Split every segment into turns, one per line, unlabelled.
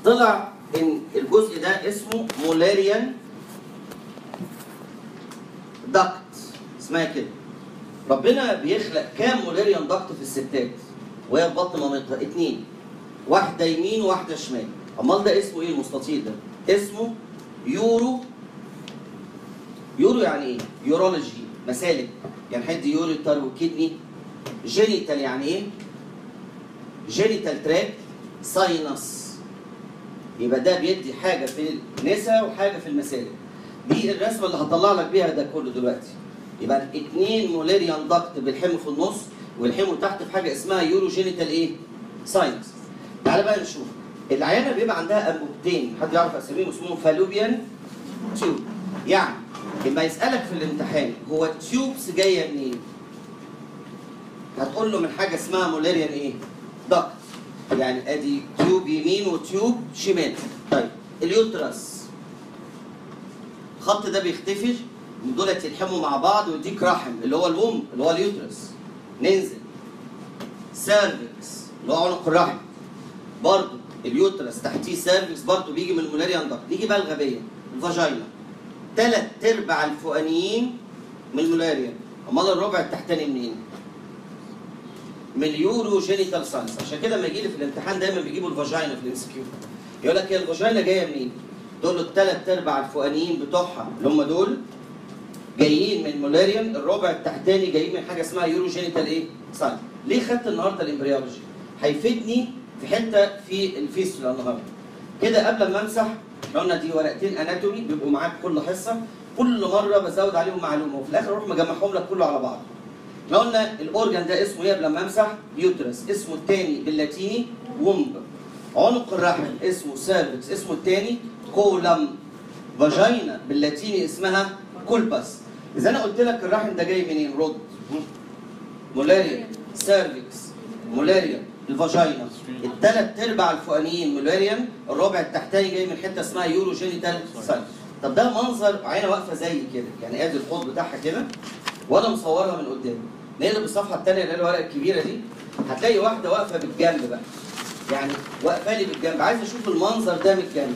طلع ان الجزء ده اسمه مولاريان داكت اسمها كده ربنا بيخلق كام مولاريان داكت في الستات وهي في بطن مامتها اتنين واحده يمين وواحده شمال امال ده اسمه ايه المستطيل ده اسمه يورو يورو يعني ايه يورولوجي مسالك يعني حد يوريتر وكدني جينيتال يعني ايه جينيتال تراك ساينس يبقى ده بيدي حاجه في النساء وحاجه في المسالك دي الرسمه اللي هطلع لك بيها ده كله دلوقتي يبقى اتنين مولاريان داكت بالحمو في النص والحمو تحت في حاجه اسمها يورو جينيتال ايه ساينس تعالى بقى نشوف العيانه بيبقى عندها انبوبتين حد يعرف اساميهم اسمهم فالوبيان تيوب يعني لما يسالك في الامتحان هو التيوبس جايه منين؟ هتقول له من حاجه اسمها مولاريان ايه؟ دكت يعني ادي تيوب يمين وتيوب شمال طيب اليوترس الخط ده بيختفي دولت يلحموا مع بعض ويديك رحم اللي هو الوم اللي هو اليوترس ننزل سيرفكس اللي هو عنق الرحم برضه اليوترس تحتيه سيرفكس برضه بيجي من المولاريان دكت نيجي بقى الغبيه الفاجينا ثلاث ارباع الفوقانيين من المولاريان امال الربع التحتاني منين؟ من اليورو جينيتال ساينس عشان كده لما يجي لي في الامتحان دايما بيجيبوا الفاجينا في الام كيو يقول لك هي الفاجينا جايه منين؟ دول الثلاث ارباع الفوقانيين بتوعها اللي هم دول جايين من مولاريان الربع التحتاني جايين من حاجه اسمها يورو جينيتال ايه؟ ساينس ليه خدت النهارده الامبريولوجي؟ هيفيدني في حته في الفيستولا النهارده كده قبل ما امسح احنا قلنا دي ورقتين اناتومي بيبقوا معاك كل حصه كل مره بزود عليهم معلومه وفي الاخر اروح مجمعهم لك كله على بعض احنا قلنا الاورجن ده اسمه ايه قبل ما امسح يوترس اسمه الثاني باللاتيني وومب عنق الرحم اسمه سيرفكس اسمه الثاني كولم فاجينا باللاتيني اسمها كولباس اذا انا قلت لك الرحم ده جاي منين رد مولاريا سيرفكس مولاريا الفاجينا الثلاث ارباع الفوقانيين مولاريان الربع التحتاني جاي من حته اسمها يورو جينيتال ساينس طب ده منظر عينه واقفه زي كده يعني ادي الحوض بتاعها كده وانا مصورها من قدام نقلب الصفحه الثانيه اللي هي الورقه الكبيره دي هتلاقي واحده واقفه بالجنب بقى يعني واقفه لي بالجنب عايز اشوف المنظر ده من الجنب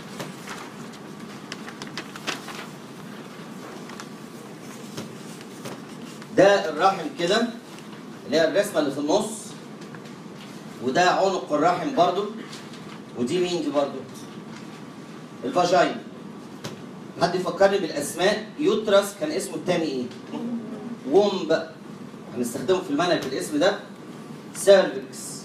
ده الرحم كده اللي هي الرسمه اللي في النص وده عنق الرحم برضو ودي مين دي برضو الفاجينا حد يفكرني بالاسماء يوترس كان اسمه الثاني ايه وومب هنستخدمه في المنهج بالاسم ده سيرفكس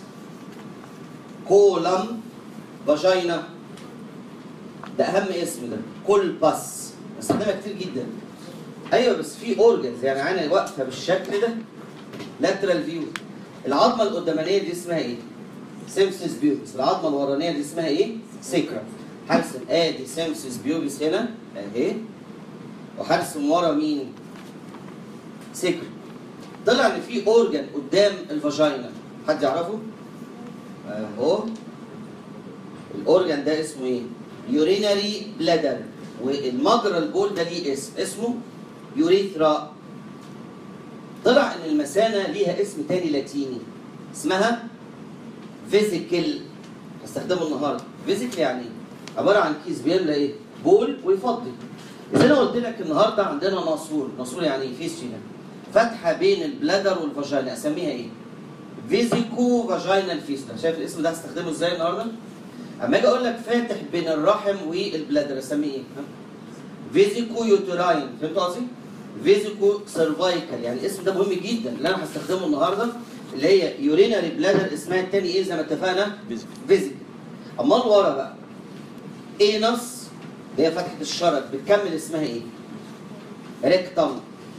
كولم فاجينا ده اهم اسم ده كولباس بستخدمها كتير جدا ايوه بس في اورجنز يعني عيني واقفه بالشكل ده لاترال فيو العظمه القدامانيه دي اسمها ايه؟ سيمسيس بيوبس العظمه الورانيه دي اسمها ايه؟ سيكرا هرسم ادي سيمسيس بيوبس هنا اهي وهرسم ورا مين؟ سيكرا طلع ان في اورجن قدام الفاجينا حد يعرفه؟ اهو الاورجن ده اسمه ايه؟ يورينري بلادر والمجرى البول ده ليه اسم اسمه يوريثرا طلع ان المثانه ليها اسم تاني لاتيني اسمها فيزيكل هستخدمه النهارده فيزيكل يعني ايه؟ عباره عن كيس بيملى ايه؟ بول ويفضي اذا انا قلت لك النهارده عندنا ناسور ناسور يعني ايه فيستولا فتحه بين البلادر والفاجينا اسميها ايه؟ فيزيكو فاجينال فيستولا شايف الاسم ده هستخدمه ازاي النهارده؟ اما اجي اقول لك فاتح بين الرحم والبلادر اسميه ايه؟ فيزيكو يوتراين فهمت قصدي؟ فيزيكو سيرفايكال يعني الاسم ده مهم جدا اللي انا هستخدمه النهارده اللي هي يورينري بلادر اسمها التاني ايه زي ما اتفقنا؟ فيزيكال امال ورا بقى اينس اللي هي فتحه الشرج بتكمل اسمها ايه؟ ريكتم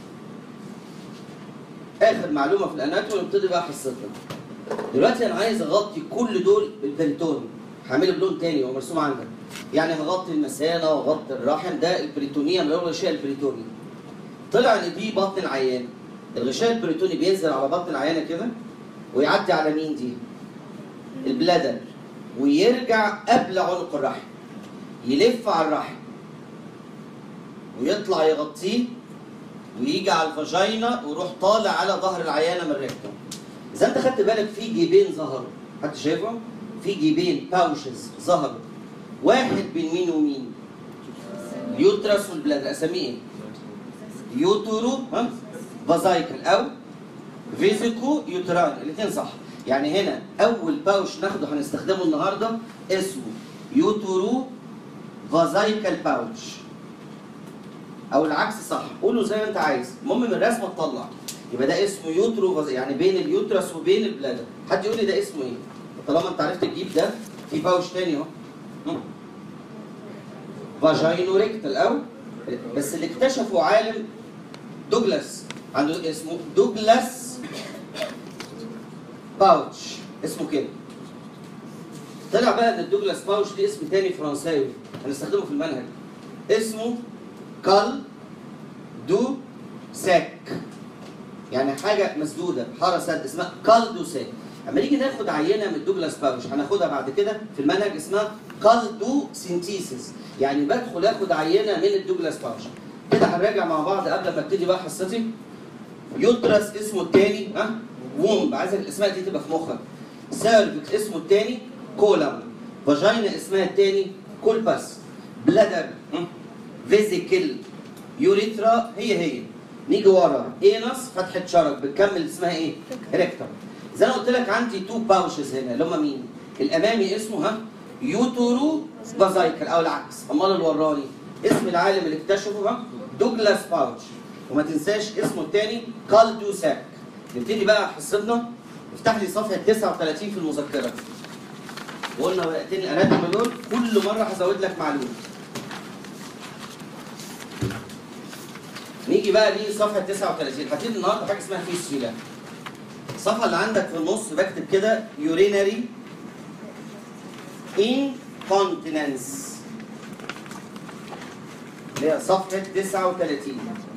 اخر معلومه في الاناتومي نبتدي بقى حصتنا دلوقتي انا عايز اغطي كل دول بالبريتون هعمله بلون تاني هو مرسوم عندك يعني هغطي المثانه واغطي الرحم ده البريتونيوم اللي هو الغشاء البريتوني طلع ان دي بطن العيان الغشاء البريتوني بينزل على بطن العيانه كده ويعدي على مين دي؟ البلادر ويرجع قبل عنق الرحم يلف على الرحم ويطلع يغطيه ويجي على الفاجينا ويروح طالع على ظهر العيانه من الريكتوم اذا انت خدت بالك في جيبين ظهروا حد شايفهم؟ في جيبين باوشز ظهروا واحد بين مين ومين اليوترس والبلادر اسميه ايه يوترو ها فازايكل او فيزيكو يوتران الاثنين صح يعني هنا اول باوش ناخده هنستخدمه النهارده اسمه يوترو فازايكل باوش او العكس صح قوله زي ما انت عايز المهم من الرسمه تطلع يبقى ده اسمه يوترو فاز- يعني بين اليوترس وبين البلادر حد يقول لي ده اسمه ايه طالما انت عرفت تجيب ده في باوش تاني اهو هم. فاجينو ريكتال او بس اللي اكتشفه عالم دوجلاس عنده اسمه دوجلاس باوتش اسمه كده طلع بقى ان الدوجلاس باوتش دي اسم تاني فرنساوي هنستخدمه في المنهج اسمه كال دو ساك يعني حاجه مسدوده حاره سد اسمها كال دو ساك اما نيجي ناخد عينه من الدوجلاس باوتش هناخدها بعد كده في المنهج اسمها كال دو سينتيسيس يعني بدخل اخد عينه من الدوجلاس باوتش كده هنراجع مع بعض قبل ما ابتدي بقى حصتي يوترس اسمه التاني ها وومب عايزك الاسماء دي تبقى في مخك سيرفكس اسمه التاني كولم فاجينا اسمها التاني كولباس بلادر فيزيكل يوريترا هي هي نيجي ورا اينس فتحه شرج بتكمل اسمها ايه؟ ريكتم زي انا قلت لك عندي تو باوشز هنا اللي هم مين؟ الامامي اسمه ها يوتورو فازايكل او العكس امال الوراني اسم العالم اللي اكتشفه ها دوجلاس باوتش وما تنساش اسمه الثاني كالدوساك نبتدي بقى حصتنا افتح لي صفحه 39 في المذكره وقلنا ورقتين الاناتومي دول كل مره هزود لك معلومه نيجي بقى لصفحه 39 هبتدي النهارده حاجه اسمها فيسيولا الصفحه اللي عندك في النص بكتب كده يورينري incontinence اللي هي صفحه 39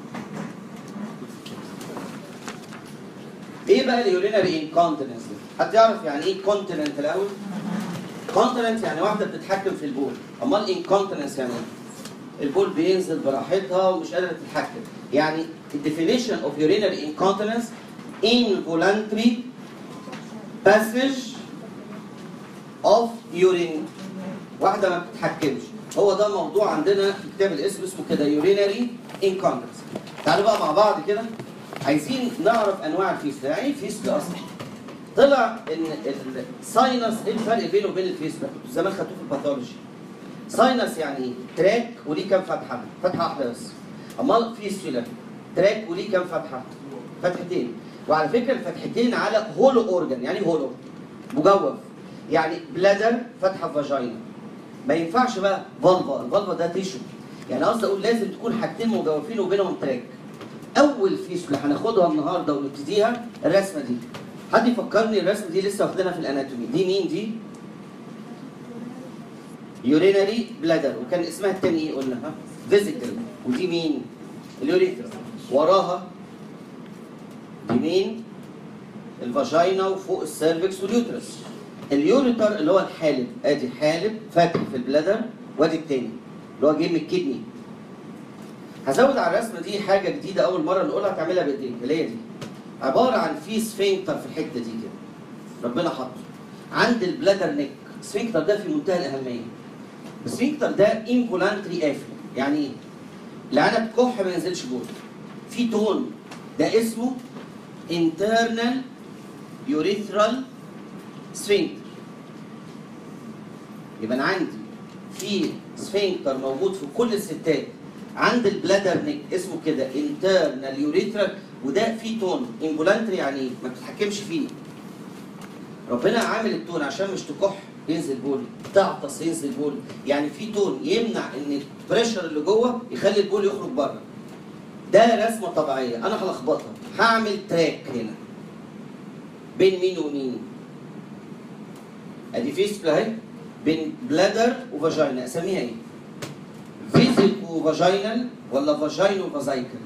ايه بقى اليورينري انكونتيننس دي؟ حد يعرف يعني ايه كونتيننت الاول؟ كونتيننت يعني واحده بتتحكم في البول، امال انكونتيننس يعني ايه؟ البول بينزل براحتها ومش قادره تتحكم، يعني الديفينيشن اوف يورينري انكونتيننس involuntary passage of urine واحده ما بتتحكمش هو ده موضوع عندنا في كتاب الاسم اسمه كده يورينري انكونتيننس تعالوا بقى مع بعض كده عايزين نعرف انواع الفيستula يعني ايه فيستula اصلا طلع ان الساينس ايه الفرق بينه وبين الفيستula كنتوا زمان خدتوه في الباثولوجي ساينس يعني ايه تراك وليه كام فتحه فتحه واحده بس امال فيستula تراك وليه كام فتحه فتحتين وعلى فكره الفتحتين على هولو اورجان يعني إيه هولو مجوف يعني بلادر فتحه فاجينا ما ينفعش بقى فالفا الفالفا ده تيشو يعني قصدي اقول لازم تكون حاجتين مجوفين وبينهم تراك اول فيسولا هناخدها النهارده ونبتديها الرسمه دي حد يفكرني الرسمه دي لسه واخدينها في الاناتومي دي مين دي يورينري بلادر وكان اسمها التاني ايه قلنا ها فيزيكال ودي مين اليوريثرا وراها دي مين الفاجينا وفوق السيرفكس واليوترس اليوريتر اللي هو الحالب ادي حالب فاتح في البلادر وادي التاني اللي هو جاي من الكدني هزود على الرسمه دي حاجه جديده اول مره نقولها تعملها بايديك اللي هي دي عباره عن في سفنكتر في الحته دي كده ربنا حطه عند البلادر نيك السفنكتر ده في منتهى الاهميه السفنكتر ده انفولانتري قافل يعني ايه؟ العنب كح ما ينزلش جوه في تون ده اسمه internal urethral sphincter يبقى انا عندي في سفنكتر موجود في كل الستات عند البلادر نيك اسمه كده انترنال يوريثرال وده فيه تون انفولانتري يعني ايه؟ ما بتتحكمش فيه ربنا عامل التون عشان مش تكح ينزل بول تعطس ينزل بول يعني في تون يمنع ان البريشر اللي جوه يخلي البول يخرج بره ده رسمه طبيعيه انا هلخبطها هعمل تراك هنا بين مين ومين ادي فيستولا اهي بين بلادر وفاجينا اسميها ايه فيزيكو فاجينال ولا فاجينو فازايكل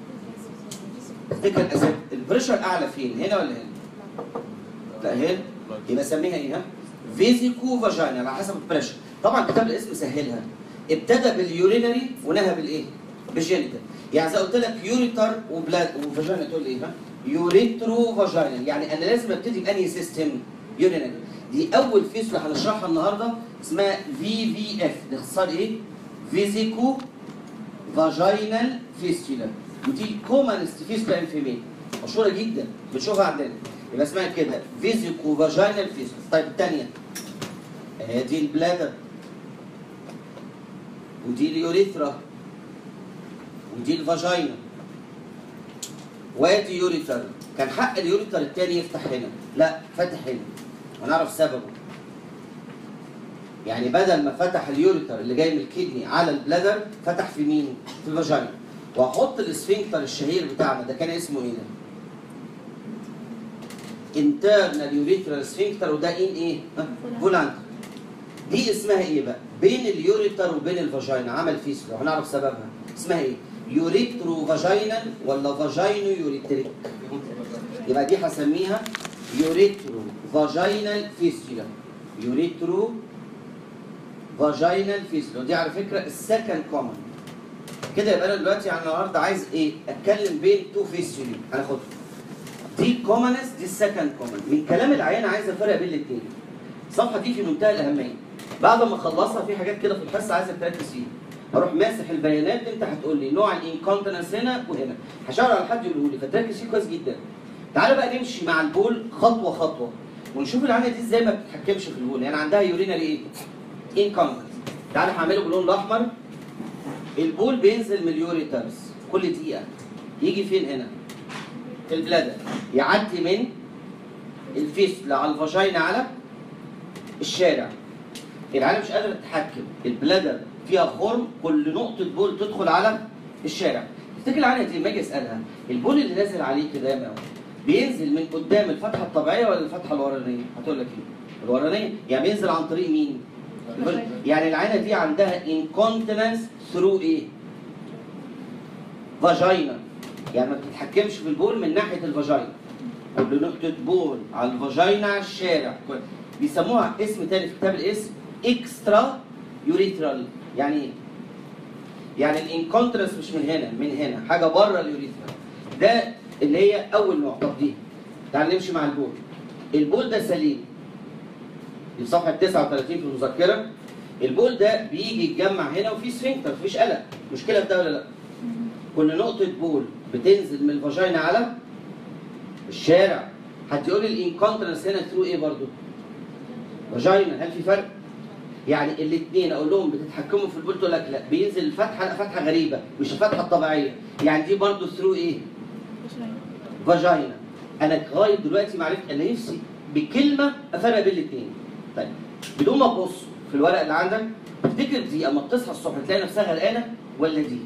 افتكر الاسد البريشر اعلى فين هنا ولا هنا لا هنا يبقى سميها ايه ها فيزيكو فاجينال على حسب البريشر طبعا كتاب الاسم سهلها ابتدى باليورينري ونهى بالايه بالجينيتال يعني زي قلت لك يوريتر وبلاد وفاجينا تقول ايه ها يوريترو فاجينال يعني انا لازم ابتدي بانهي سيستم يورينري دي اول فيستولا هنشرحها النهارده اسمها في في اف ده اختصار ايه فيزيكو فاجينال فيستولا ودي كومنست فيستولا انفيميل مشهوره جدا بنشوفها عندنا يبقى اسمها كده فيزيكو فاجينال فيستولا طيب الثانيه دي البلادر ودي اليوريثرا ودي الفاجينا وادي يوريتر كان حق اليوريتر التاني يفتح هنا لا فتح هنا ونعرف سببه يعني بدل ما فتح اليوريتر اللي جاي من الكدني على البلادر فتح في مين؟ في الفاجينا وهحط الاسفنكتر الشهير بتاعنا ده كان اسمه ايه ده؟ انترنال يوريترال سفنكتر وده ان ايه؟ فولانت دي اسمها ايه بقى؟ بين اليوريتر وبين الفاجينا عمل فيسلو هنعرف سببها اسمها ايه؟ يوريترو فاجينال ولا فاجينو يوريتريك؟ يبقى دي هسميها يوريترو فاجينال فيستولا يوريترو فاجينال فيستولا دي على فكره السكند كومن كده يبقى انا دلوقتي على النهارده عايز ايه؟ اتكلم بين تو فيستولي هناخدهم دي كومنست دي السكند كومن من كلام العيان عايز افرق بين الاثنين الصفحه دي في منتهى الاهميه بعد ما اخلصها في حاجات كده في الحصه عايزك تركز فيها هروح ماسح البيانات انت هتقول لي نوع الانكونتنس هنا وهنا هشاور على حد يقوله لي فتركز فيه كويس جدا تعالى بقى نمشي مع البول خطوه خطوه ونشوف العينه دي ازاي ما بتتحكمش في البول يعني عندها يورينري ايه انكونتنس تعالى هعمله باللون الاحمر البول بينزل من اليوريترز كل دقيقه يجي فين هنا في البلادر يعدي من الفيستلا على الفاجينا على الشارع العيال مش قادره تتحكم البلادر فيها خرم كل نقطه بول تدخل على الشارع تفتكر العيال دي لما اجي اسالها البول اللي نازل عليه كده يا ماما بينزل من قدام الفتحه الطبيعيه ولا الفتحه الورانيه هتقول لك ايه الورانيه يعني بينزل عن طريق مين يعني العينه دي عندها انكونتنس ثرو ايه فاجينا يعني ما بتتحكمش في البول من ناحيه الفاجينا كل نقطه بول على الفاجينا على الشارع بيسموها اسم تاني في كتاب الاسم اكسترا يوريثرال يعني ايه؟ يعني الانكونترنس مش من هنا من هنا حاجه بره اليوريثرا ده اللي هي اول نوع طب دي تعال نمشي مع البول البول ده سليم في صفحه 39 في المذكره البول ده بيجي يتجمع هنا وفي سفنكتر مفيش قلق مشكله في ده ولا لا كل نقطه بول بتنزل من الفاجينا على الشارع هتقول الانكونترنس هنا ثرو ايه برضو فاجينا هل في فرق يعني الاثنين اقول لهم بتتحكموا في البول تقول لك لا بينزل الفتحه لا فتحه غريبه مش الفتحه الطبيعيه يعني دي برضو ثرو ايه فاجينا انا لغايه دلوقتي ما عرفت انا نفسي بكلمه افرق بين الاثنين طيب بدون ما تبص في الورق اللي عندك افتكر دي اما بتصحى الصبح تلاقي نفسها غرقانه ولا دي؟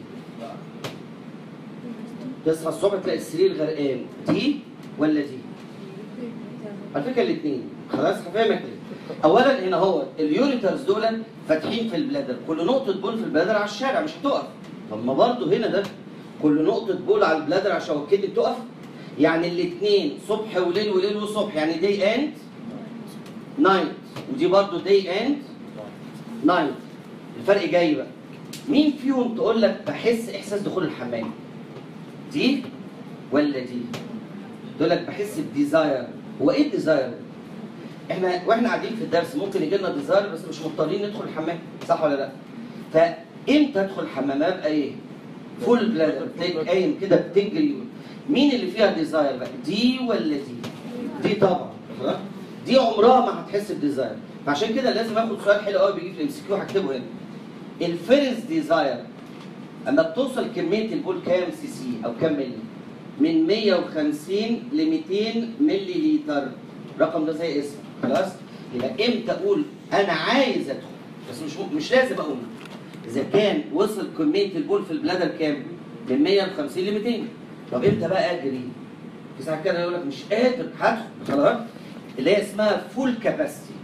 تصحى الصبح تلاقي السرير غرقان دي ولا دي؟ على فكره الاثنين خلاص هفهمك ليه اولا هنا هو اليوريترز دول فاتحين في البلادر كل نقطه بول في البلادر على الشارع مش هتقف طب ما برضه هنا ده كل نقطه بول على البلادر عشان الكدني تقف يعني الاثنين صبح وليل وليل وصبح يعني داي اند نايت ودي برضه داي اند نايت الفرق جاي بقى مين فيهم تقول لك بحس احساس دخول الحمام دي ولا دي تقول لك بحس بديزاير هو ايه الديزاير احنا واحنا قاعدين في الدرس ممكن يجي لنا ديزاير بس مش مضطرين ندخل الحمام صح ولا لا فامتى ادخل الحمام ابقى ايه فول بلادر تلاقيك قايم كده بتجري مين اللي فيها ديزاير بقى دي ولا دي دي طبعا خلاص دي عمرها ما هتحس بديزاير فعشان كده لازم اخد سؤال حلو قوي بيجي في الام سي كيو هكتبه هنا الفيرست ديزاير اما بتوصل كميه البول كام سي سي او كام ملي من 150 ل 200 ملي لتر الرقم ده زي اسمه خلاص يبقى امتى اقول انا عايز ادخل بس مش مش لازم اقول اذا كان وصل كميه البول في البلادر كام من 150 ل 200 طب امتى بقى اجري في ساعات كده يقول لك مش قادر هدخل خلاص اللي هي اسمها فول كاباسيتي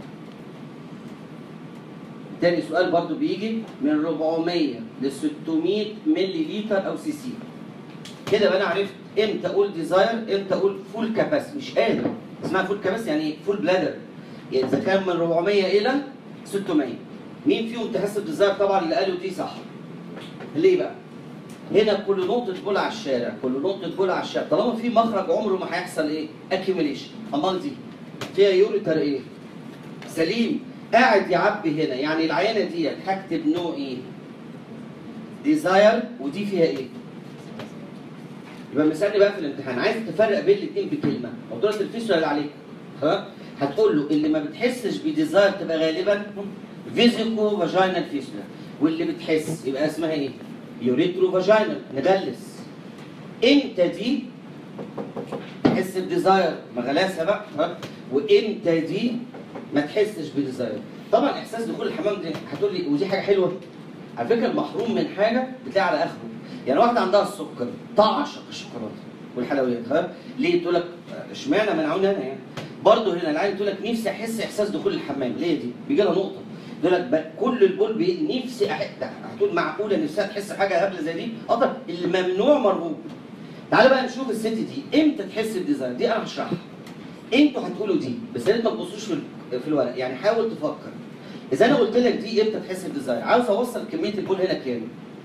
تاني سؤال برضو بيجي من 400 ل 600 ملي لتر او سي سي كده بقى انا عرفت امتى اقول ديزاير امتى اقول فول كاباسيتي مش قادر اسمها فول كاباسيتي يعني فول بلادر يعني اذا كان من 400 الى 600 مين فيهم تحس بديزاير طبعا اللي قالوا دي صح ليه بقى هنا كل نقطة بول على الشارع، كل نقطة بول على الشارع، طالما في مخرج عمره ما هيحصل ايه؟ اكيوميليشن، امال دي فيها يوريتر ايه؟ سليم قاعد يعبي هنا يعني العينه دي هكتب نو ايه ديزاير ودي فيها ايه يبقى مسألني بقى في الامتحان عايز تفرق بين الاثنين بكلمه موضوع الفيسولا اللي عليك ها هتقول له اللي ما بتحسش بديزاير تبقى غالبا فيزيكو فاجينال فيسولا واللي بتحس يبقى اسمها ايه يوريترو فاجينال ندلس امتى دي تحس بديزاير ما غلاسه بقى ها وامتى دي ما تحسش بديزاير طبعا احساس دخول الحمام دي هتقول لي ودي حاجه حلوه على فكره المحروم من حاجه بتلاقي على اخره يعني واحده عندها السكر تعشق الشوكولاته والحلويات ها ليه تقول لك اشمعنى منعوني انا يعني برضه هنا العين تقول لك نفسي احس احساس دخول الحمام ليه دي بيجي لها نقطه تقول لك بقى كل البول بي- نفسي أح... ده هتقول معقوله نفسها تحس حاجه هبله زي دي اه طب الممنوع مرغوب تعالى بقى نشوف الست دي امتى تحس بديزاين دي انا هشرحها انتوا هتقولوا دي بس يا ريت ما تبصوش في ال- في الورق يعني حاول تفكر اذا انا قلت لك دي امتى تحس بديزاين عاوز اوصل كميه البول هنا كام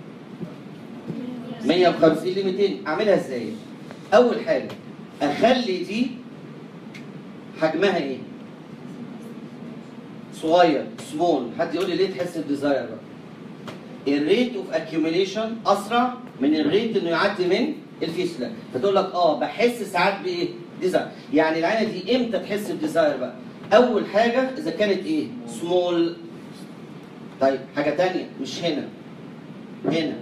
150 ل 200 اعملها ازاي اول حاجه اخلي دي حجمها ايه صغير سمول حد يقول لي ليه تحس بديزاير بقى الريت اوف اكيوميليشن اسرع من الريت انه يعدي من الفيسلا فتقول لك اه بحس ساعات بايه ديزاير يعني العينه دي امتى تحس بديزاير بقى اول حاجه اذا كانت ايه سمول طيب حاجه تانية مش هنا هنا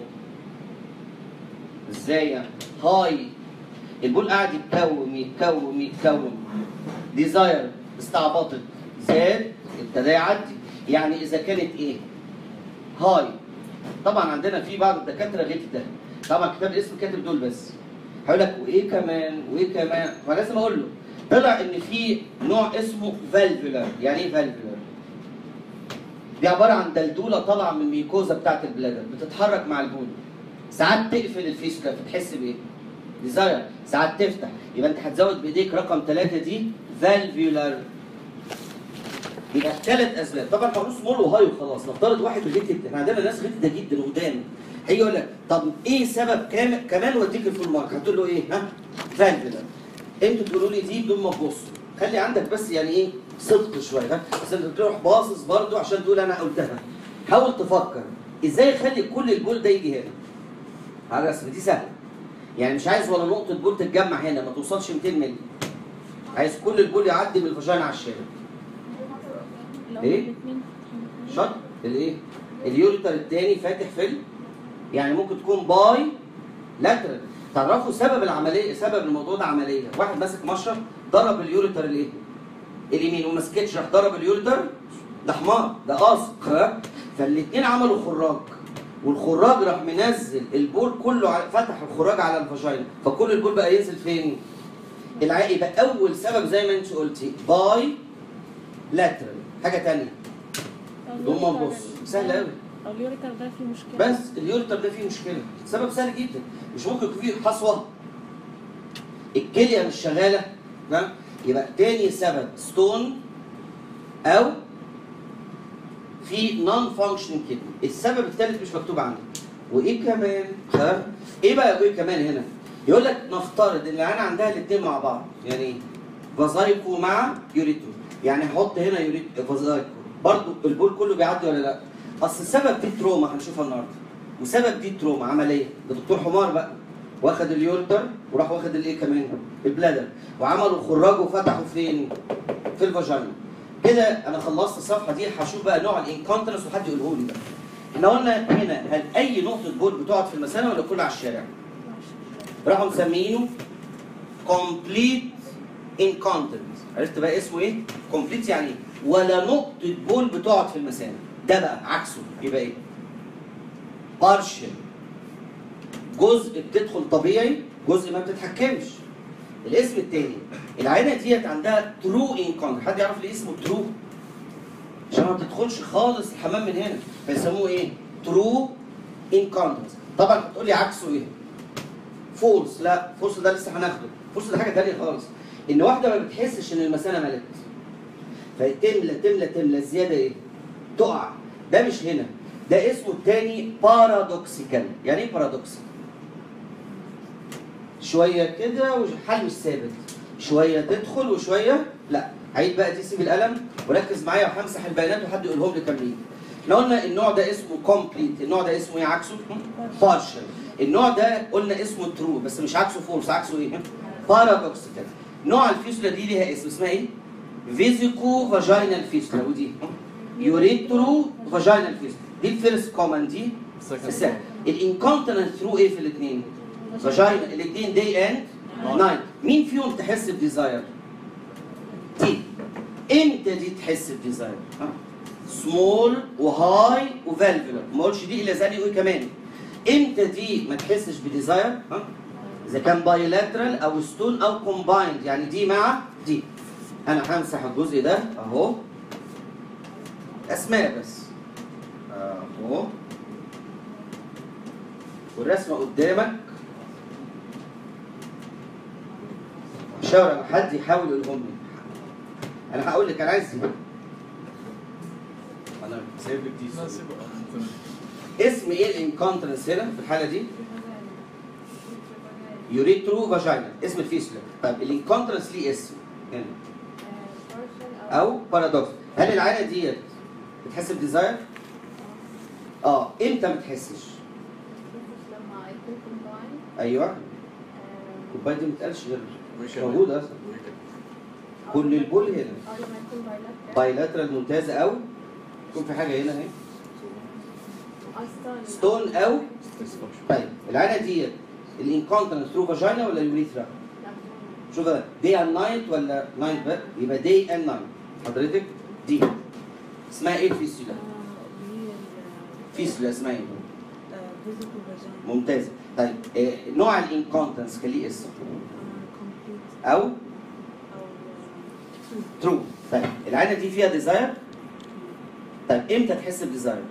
ازاي يعني هاي البول قاعد يتكوم يتكوم يتكوم ديزاير استعبطت زاد ابتدى يعدي يعني اذا كانت ايه هاي طبعا عندنا في بعض الدكاتره غير ده طبعا كتاب الاسم كاتب دول بس هيقول لك وايه كمان وايه كمان فلازم اقول له طلع ان في نوع اسمه فالفولار يعني ايه فالفولار دي عباره عن دلدوله طالعه من الميكوزا بتاعت البلادر بتتحرك مع البول ساعات تقفل الفيسكا فتحس بايه؟ ديزاير ساعات تفتح يبقى انت هتزود بايديك رقم ثلاثه دي فالفيولار يبقى ثلاث اسباب طبعا هقول سمول وهاي وخلاص نفترض واحد غيتد احنا عندنا ناس غيتد جدا قدام هيجي يقول لك طب ايه سبب كام كمان واديك الفول مارك هتقول له ايه ها فالفيولار انتوا تقولوا لي دي بدون ما تبصوا خلي عندك بس يعني ايه صدق شويه ها بس انت تروح باصص برضو عشان تقول انا قلتها حاول تفكر ازاي اخلي كل البول ده يجي هنا على الرسم دي سهله يعني مش عايز ولا نقطه بول تتجمع هنا ما توصلش 200 مللي عايز كل البول يعدي من الفاجينا على الشارع إيه؟ شط الايه اليوريتر الثاني فاتح في ال- يعني ممكن تكون باي لاترال تعرفوا سبب العمليه سبب الموضوع ده عمليه واحد ماسك مشرط ضرب اليوريتر الايه اليمين وما سكتش راح ضرب اليوريتر ده حمار ده قاصد ها؟ فالاثنين عملوا خراج والخراج راح منزل البول كله على فتح الخراج على الفاجينا فكل البول بقى ينزل فين؟ الع... يبقى اول سبب زي ما انت قلتي باي لاترال حاجه ثانيه بدون ما نبص سهل قوي
او اليوريتر ده فيه مشكله
بس اليوريتر ده فيه مشكله سبب سهل جدا مش ممكن يكون فيه حصوه الكليه مش شغاله تمام يبقى تاني سبب ستون او في نون فانكشنينج كدني السبب الثالث مش مكتوب عندك وايه كمان ها ايه بقى وايه كمان هنا يقول لك نفترض ان العيان عندها الاثنين مع بعض يعني ايه فازايكو مع يوريتو يعني هحط هنا يوريت فازايكو برضو البول كله بيعدي ولا لا اصل السبب دي تروما هنشوفها النهارده وسبب دي تروما عمليه ده دكتور حمار بقى واخد اليورتر وراح واخد الايه كمان البلادر وعملوا خراج وفتحوا فين في الفاجينا كده انا خلصت الصفحه دي هشوف بقى نوع الانكونتنس وحد يقوله لي بقى احنا قلنا هنا هل اي نقطه بول بتقعد في المثانه ولا كله على الشارع راحوا مسمينه كومبليت انكونتنس عرفت بقى اسمه ايه كومبليت يعني ايه ولا نقطه بول بتقعد في المثانه ده بقى عكسه يبقى ايه بارشل جزء بتدخل طبيعي جزء ما بتتحكمش الاسم التاني العينه ديت عندها ترو انكون حد يعرف ليه اسمه ترو عشان ما بتدخلش خالص الحمام من هنا فيسموه ايه ترو انكونتنس طبعا هتقول لي عكسه ايه فولس لا فولس ده لسه هناخده فولس ده حاجه تانيه خالص ان واحده ما بتحسش ان المثانه ملت فتملى تملى تملى الزياده ايه تقع ده مش هنا ده اسمه التاني بارادوكسيكال يعني ايه بارادوكسيكال شويه كده وحل مش ثابت شويه تدخل وشويه لا عيد بقى دي سيب القلم وركز معايا وهمسح البيانات وحد يقولهم لي كاملين احنا قلنا النوع ده اسمه كومبليت النوع ده اسمه ايه عكسه بارشل النوع ده قلنا اسمه ترو بس مش عكسه فولس عكسه ايه بارادوكسيكال نوع الفيستولا دي ليها اسم اسمها ايه فيزيكو فاجينال فيستولا ودي يوريترو فاجينال فيستولا دي الفيرست كومن دي السهل الانكونتيننت ثرو ايه في الاثنين فاجينا الاثنين داي اند نايت مين فيهم تحس بديزاير دي امتى دي تحس بديزاير سمول وهاي وفالفولار ما اقولش دي الا زي يقول كمان امتى دي ما تحسش بديزاير ها اذا كان بايلاترال او ستون او كومبايند يعني دي مع دي انا همسح الجزء ده اهو اسماء بس اهو والرسمه قدامك شاور على حد يحاول يقولهم لي انا هقول لك انا عايز دي. انا
سايب لك دي
لا سيبه
اسم ايه الانكونترنس هنا في الحاله دي يوريترو فاجينا اسم الفيسلا طيب الانكونترنس ليه اسم هنا او بارادوكس هل العينه ديت بتحس بديزاير اه امتى ما تحسش
لما يكون كومباين
ايوه الكوبايه دي ما بتقالش غير
وإيه
مش
كمان؟
موجوده اصلا كل البول هنا
اه لما يكون بايلاترال
بايلاترال ممتازه او يكون في حاجه هنا اهي
ستون
ستون او طيب العينه ديت الانكونترنس ثرو فاجينا ولا يوريثرا؟ شوف بقى دي اند نايت ولا نايت بقى يبقى دي اند نايت حضرتك دي اسمها ايه الفيستولا؟ فيستولا اسمها ايه؟ ممتازه طيب آه نوع الانكونتنس كان ليه اسم او ترو طيب العينه دي فيها ديزاير طيب امتى تحس بديزاير؟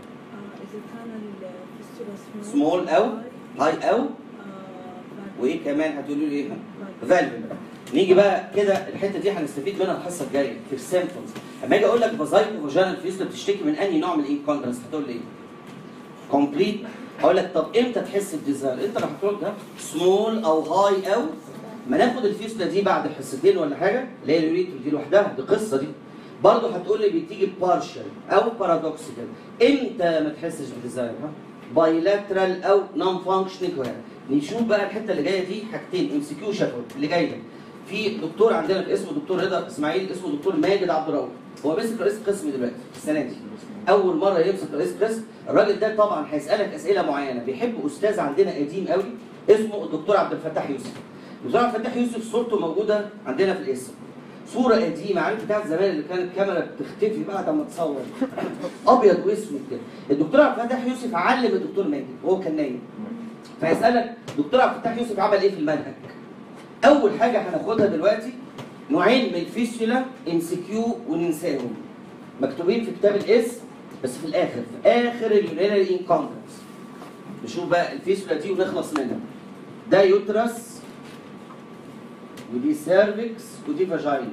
سمول او هاي او وايه كمان هتقولوا لي ايه؟ فالفولار نيجي بقى كده الحته دي هنستفيد منها الحصه الجايه في السيمبتومز اما اجي اقول لك فازايكو فاجينال فيستولا بتشتكي من انهي نوع من الانكونتنس هتقول لي ايه؟ كومبليت اقول لك طب امتى تحس بديزاير؟ انت اللي هتقول ده سمول او هاي او ما ناخد الفيستولا دي بعد حصتين ولا حاجه اللي هي اليوريتر دي لوحدها دي قصه دي برضه هتقول لي بتيجي بارشل او بارادوكسيكال امتى ما تحسش بديزاير ها؟ بايلاترال او نون فانكشنال كوير نشوف بقى الحته اللي جايه دي حاجتين ام سي كيو شفوي اللي جايه في دكتور عندنا في اسمه دكتور رضا اسماعيل اسمه دكتور ماجد عبد الرؤوف هو ماسك رئيس قسم دلوقتي السنه دي اول مره يمسك رئيس قسم الراجل ده طبعا هيسالك اسئله معينه بيحب استاذ عندنا قديم قوي اسمه الدكتور عبد الفتاح يوسف الدكتور عبد الفتاح يوسف صورته موجوده عندنا في الاسم صوره قديمه عارف بتاعت زمان اللي كانت الكاميرا بتختفي بعد ما تصور ابيض واسود كده الدكتور عبد الفتاح يوسف علم الدكتور ماجد وهو كان نايم فيسالك دكتور عبد الفتاح يوسف عمل ايه في المنهج اول حاجه هناخدها دلوقتي نوعين من الفيستولا ام سي كيو وننساهم مكتوبين في كتاب الاسم بس في الاخر في اخر اليوناني انكونتنس نشوف بقى الفيستولا دي ونخلص منها ده يوترس ودي سيرفكس ودي فاجينا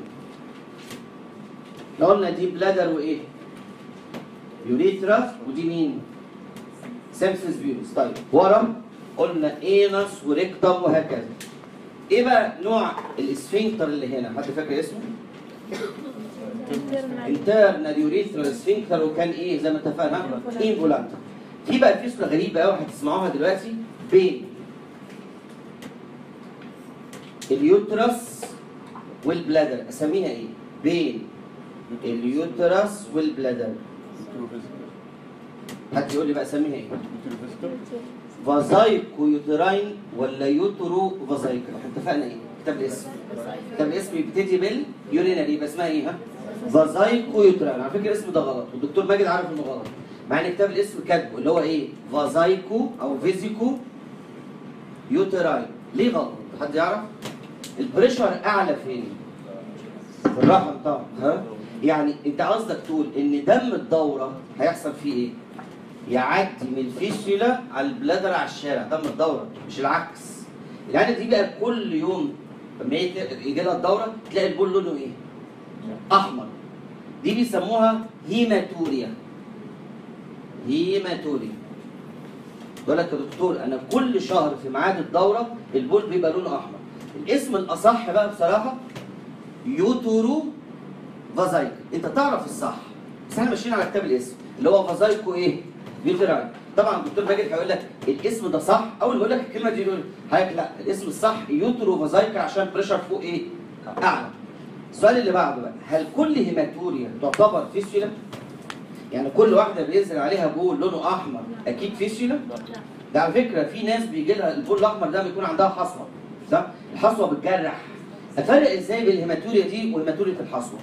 لو قلنا دي بلادر وايه يوريترا ودي مين سيمسس فيروس طيب ورا قلنا اينس وريكتم وهكذا ايه بقى نوع الاسفنكتر اللي هنا حد فاكر اسمه انترنال يوريثرال سفنكتر وكان ايه زي ما اتفقنا انفولانت في بقى فيستولا غريبه قوي هتسمعوها دلوقتي بين اليوترس والبلادر اسميها ايه بين اليوترس والبلادر حد يقول لي بقى اسميها ايه فازايكو يوتراين ولا يوترو فازايكو احنا اتفقنا ايه كتاب الاسم كتاب الاسم بيبتدي باليورينال يبقى اسمها ايه ها فازايكو يوتراين على فكره الاسم ده غلط والدكتور ماجد عارف انه غلط مع ان كتاب الاسم كاتبه اللي هو ايه فازايكو او فيزيكو يوتراين ليه غلط حد يعرف البريشر اعلى فين في الرحم طبعا ها يعني انت قصدك تقول ان دم الدوره هيحصل فيه ايه يعدي من الفيستولا على البلادر على الشارع دم الدوره مش العكس العينه دي بقى كل يوم لما يجي لها الدوره تلاقي البول لونه ايه؟ احمر دي بيسموها هيماتوريا هيماتوريا يقول لك يا دكتور انا كل شهر في ميعاد الدوره البول بيبقى لونه احمر الاسم الاصح بقى بصراحه يوتورو فازايكل انت تعرف الصح بس احنا ماشيين على كتاب الاسم اللي هو فازايكو ايه؟ يوتراين طبعا الدكتور ماجد هيقول لك الاسم ده صح اول ما يقول لك الكلمه دي يقول حضرتك لا الاسم الصح يوترو فازايكل عشان بريشر فوق ايه؟ اعلى السؤال اللي بعده بقى هل كل هيماتوريا تعتبر فيستولا؟ يعني كل واحده بينزل عليها بول لونه احمر اكيد فيستولا؟ ده على فكره في ناس بيجي لها البول الاحمر ده بيكون عندها حصوه صح؟ الحصوه بتجرح افرق ازاي بين الهيماتوريا دي وهيماتوريا الحصوه؟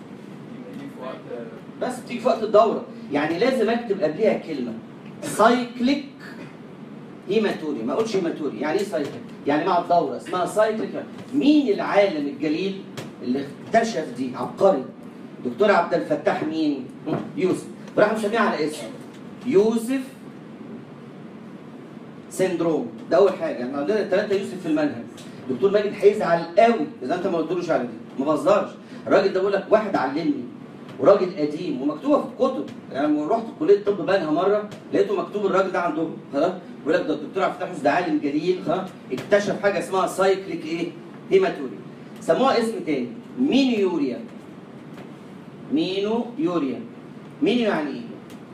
بس بتيجي في وقت الدوره يعني لازم اكتب قبلها كلمه سايكليك هيماتوريا ما اقولش هيماتوريا يعني ايه سايكليك؟ يعني مع الدوره اسمها سايكليك مين العالم الجليل اللي اكتشف دي عبقري دكتور عبد الفتاح مين؟ يوسف وراح مسميها على اسمه يوسف سيندروم ده اول حاجه احنا عندنا ثلاثه يوسف في المنهج دكتور ماجد هيزعل قوي اذا انت ما قلتلوش على دي ما بهزرش الراجل ده بيقول لك واحد علمني وراجل قديم ومكتوبه في الكتب يعني لما رحت كليه الطب بنها مره لقيته مكتوب الراجل ده عندهم خلاص بيقول لك ده الدكتور عبد الفتاح ده عالم جليل خلاص اكتشف حاجه اسمها سايكليك ايه؟ هيماتوريا سموها اسم تاني مينيوريا مينو يوريا مينو يعني ايه؟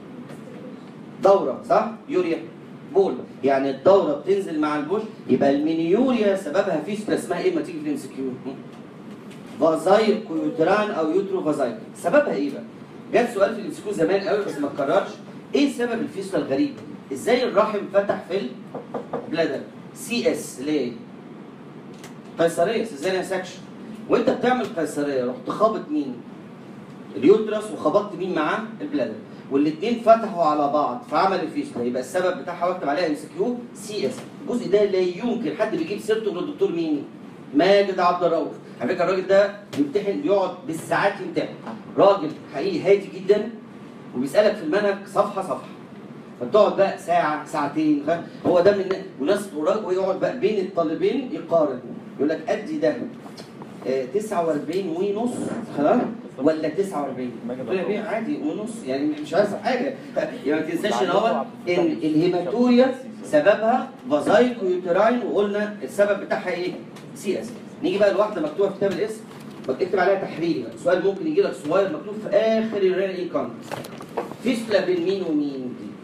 دوره صح؟ يوريا بول يعني الدوره بتنزل مع البول يبقى المينيوريا سببها فيستولا اسمها ايه ما تيجي في الام سي كيو فازايكو يوتران او يوترو فازايكو سببها ايه بقى؟ جاب سؤال في الام سي كيو زمان قوي بس ما اتكررش ايه سبب الفيستولا الغريب؟ ازاي الرحم فتح في البلادر سي اس اللي هي ايه؟ قيصريه سيزاريان سكشن وانت بتعمل قيصريه رحت خابط مين؟ اليوترس وخبطت مين معاه؟ البلادر والاثنين فتحوا على بعض فعمل الفيستولا يبقى السبب بتاعها واكتب عليها ام سي كيو سي اس الجزء ده لا يمكن حد بيجيب سيرته غير الدكتور مين؟ ماجد عبد الرؤوف على فكره الراجل ده بيمتحن بيقعد بالساعات يمتحن راجل حقيقي هادي جدا وبيسالك في المنهج صفحه صفحه فتقعد بقى ساعه ساعتين فاهم؟ هو ده من وناس ويقعد بقى بين الطالبين يقارن يقول لك ادي ده آه، 49 ونص خلاص ولا 49 قلت له يا بيه عادي ونص يعني مش عايز حاجه يعني ما تنساش ان هو ان الهيماتوريا سببها فازايكو يوتراين وقلنا السبب بتاعها ايه؟ سي اس نيجي بقى لواحده مكتوبه في كتاب الاسم اكتب عليها تحريري بقى سؤال ممكن يجي لك صغير مكتوب في اخر الريال انكم فيستلا بين مين ومين دي؟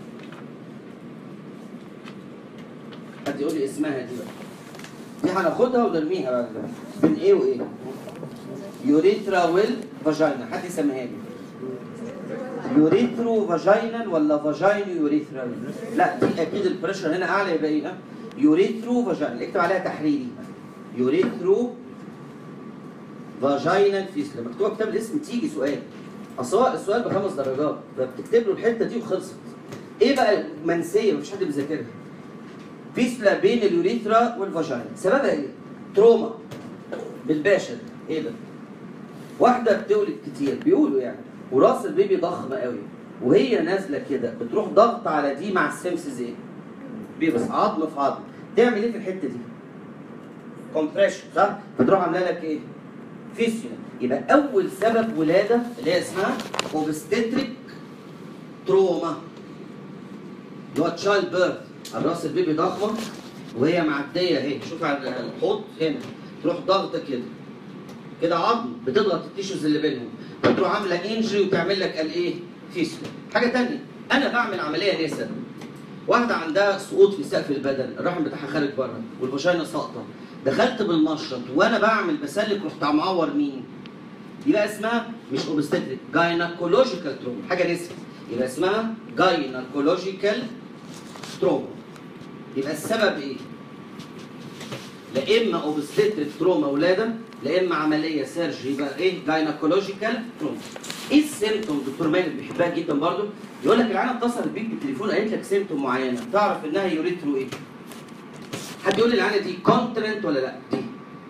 حد يقول لي اسمها دي بقى دي هناخدها ونرميها بعد كده بين ايه وايه؟ يوريترا والفاجينا حد يسميها لي يوريترو فاجينال ولا فاجينو يوريثرال لا دي اكيد البريشر هنا اعلى يبقى ايه يوريترو فاجينال اكتب عليها تحريري يوريترو فاجينال فيسلا مكتوبه كتاب الاسم تيجي سؤال اصل هو السؤال بخمس درجات فبتكتب له الحته دي وخلصت ايه بقى منسيه مفيش حد بيذاكرها فيسلا بين اليوريثرا والفاجينا سببها ايه؟ تروما بالباشا ده. ايه ده؟ واحده بتولد كتير بيقولوا يعني وراس البيبي ضخم قوي وهي نازله كده بتروح ضغط على دي مع السمسز ايه؟ بيبس عظم في عظم تعمل ايه في الحته دي؟ كومبريشن صح؟ فتروح عامله لك ايه؟ فيسيولا يبقى اول سبب ولاده اللي هي اسمها اوبستتريك تروما اللي هو تشايلد بيرث الراس البيبي ضخمه وهي معديه اهي شوف على الحوض هنا تروح ضغطه كده كده عظم بتضغط التيشوز اللي بينهم فتروح عامله انجري وتعمل لك الايه؟ فيسيولا حاجه ثانيه انا بعمل عمليه نسا واحده عندها سقوط في سقف البدن الرحم بتاعها خارج بره والفاجينا ساقطه دخلت بالمشرط وانا بعمل بسلك رحت معور مين؟ يبقى اسمها مش اوبستريك جاينكولوجيكال تروما حاجه نسا يبقى اسمها جاينكولوجيكال تروما يبقى السبب ايه؟ لا اما اوبستريك تروما ولاده لا اما عمليه سيرجي يبقى ايه؟ جاينكولوجيكال تروما ايه السيمتوم دكتور ماهر بيحبها جدا برضو يقول لك العيانه اتصلت بيك بالتليفون قالت لك سيمتوم معينه تعرف انها يوريترو ايه؟ حد يقول لي العيانه دي كونترنت ولا لا؟ دي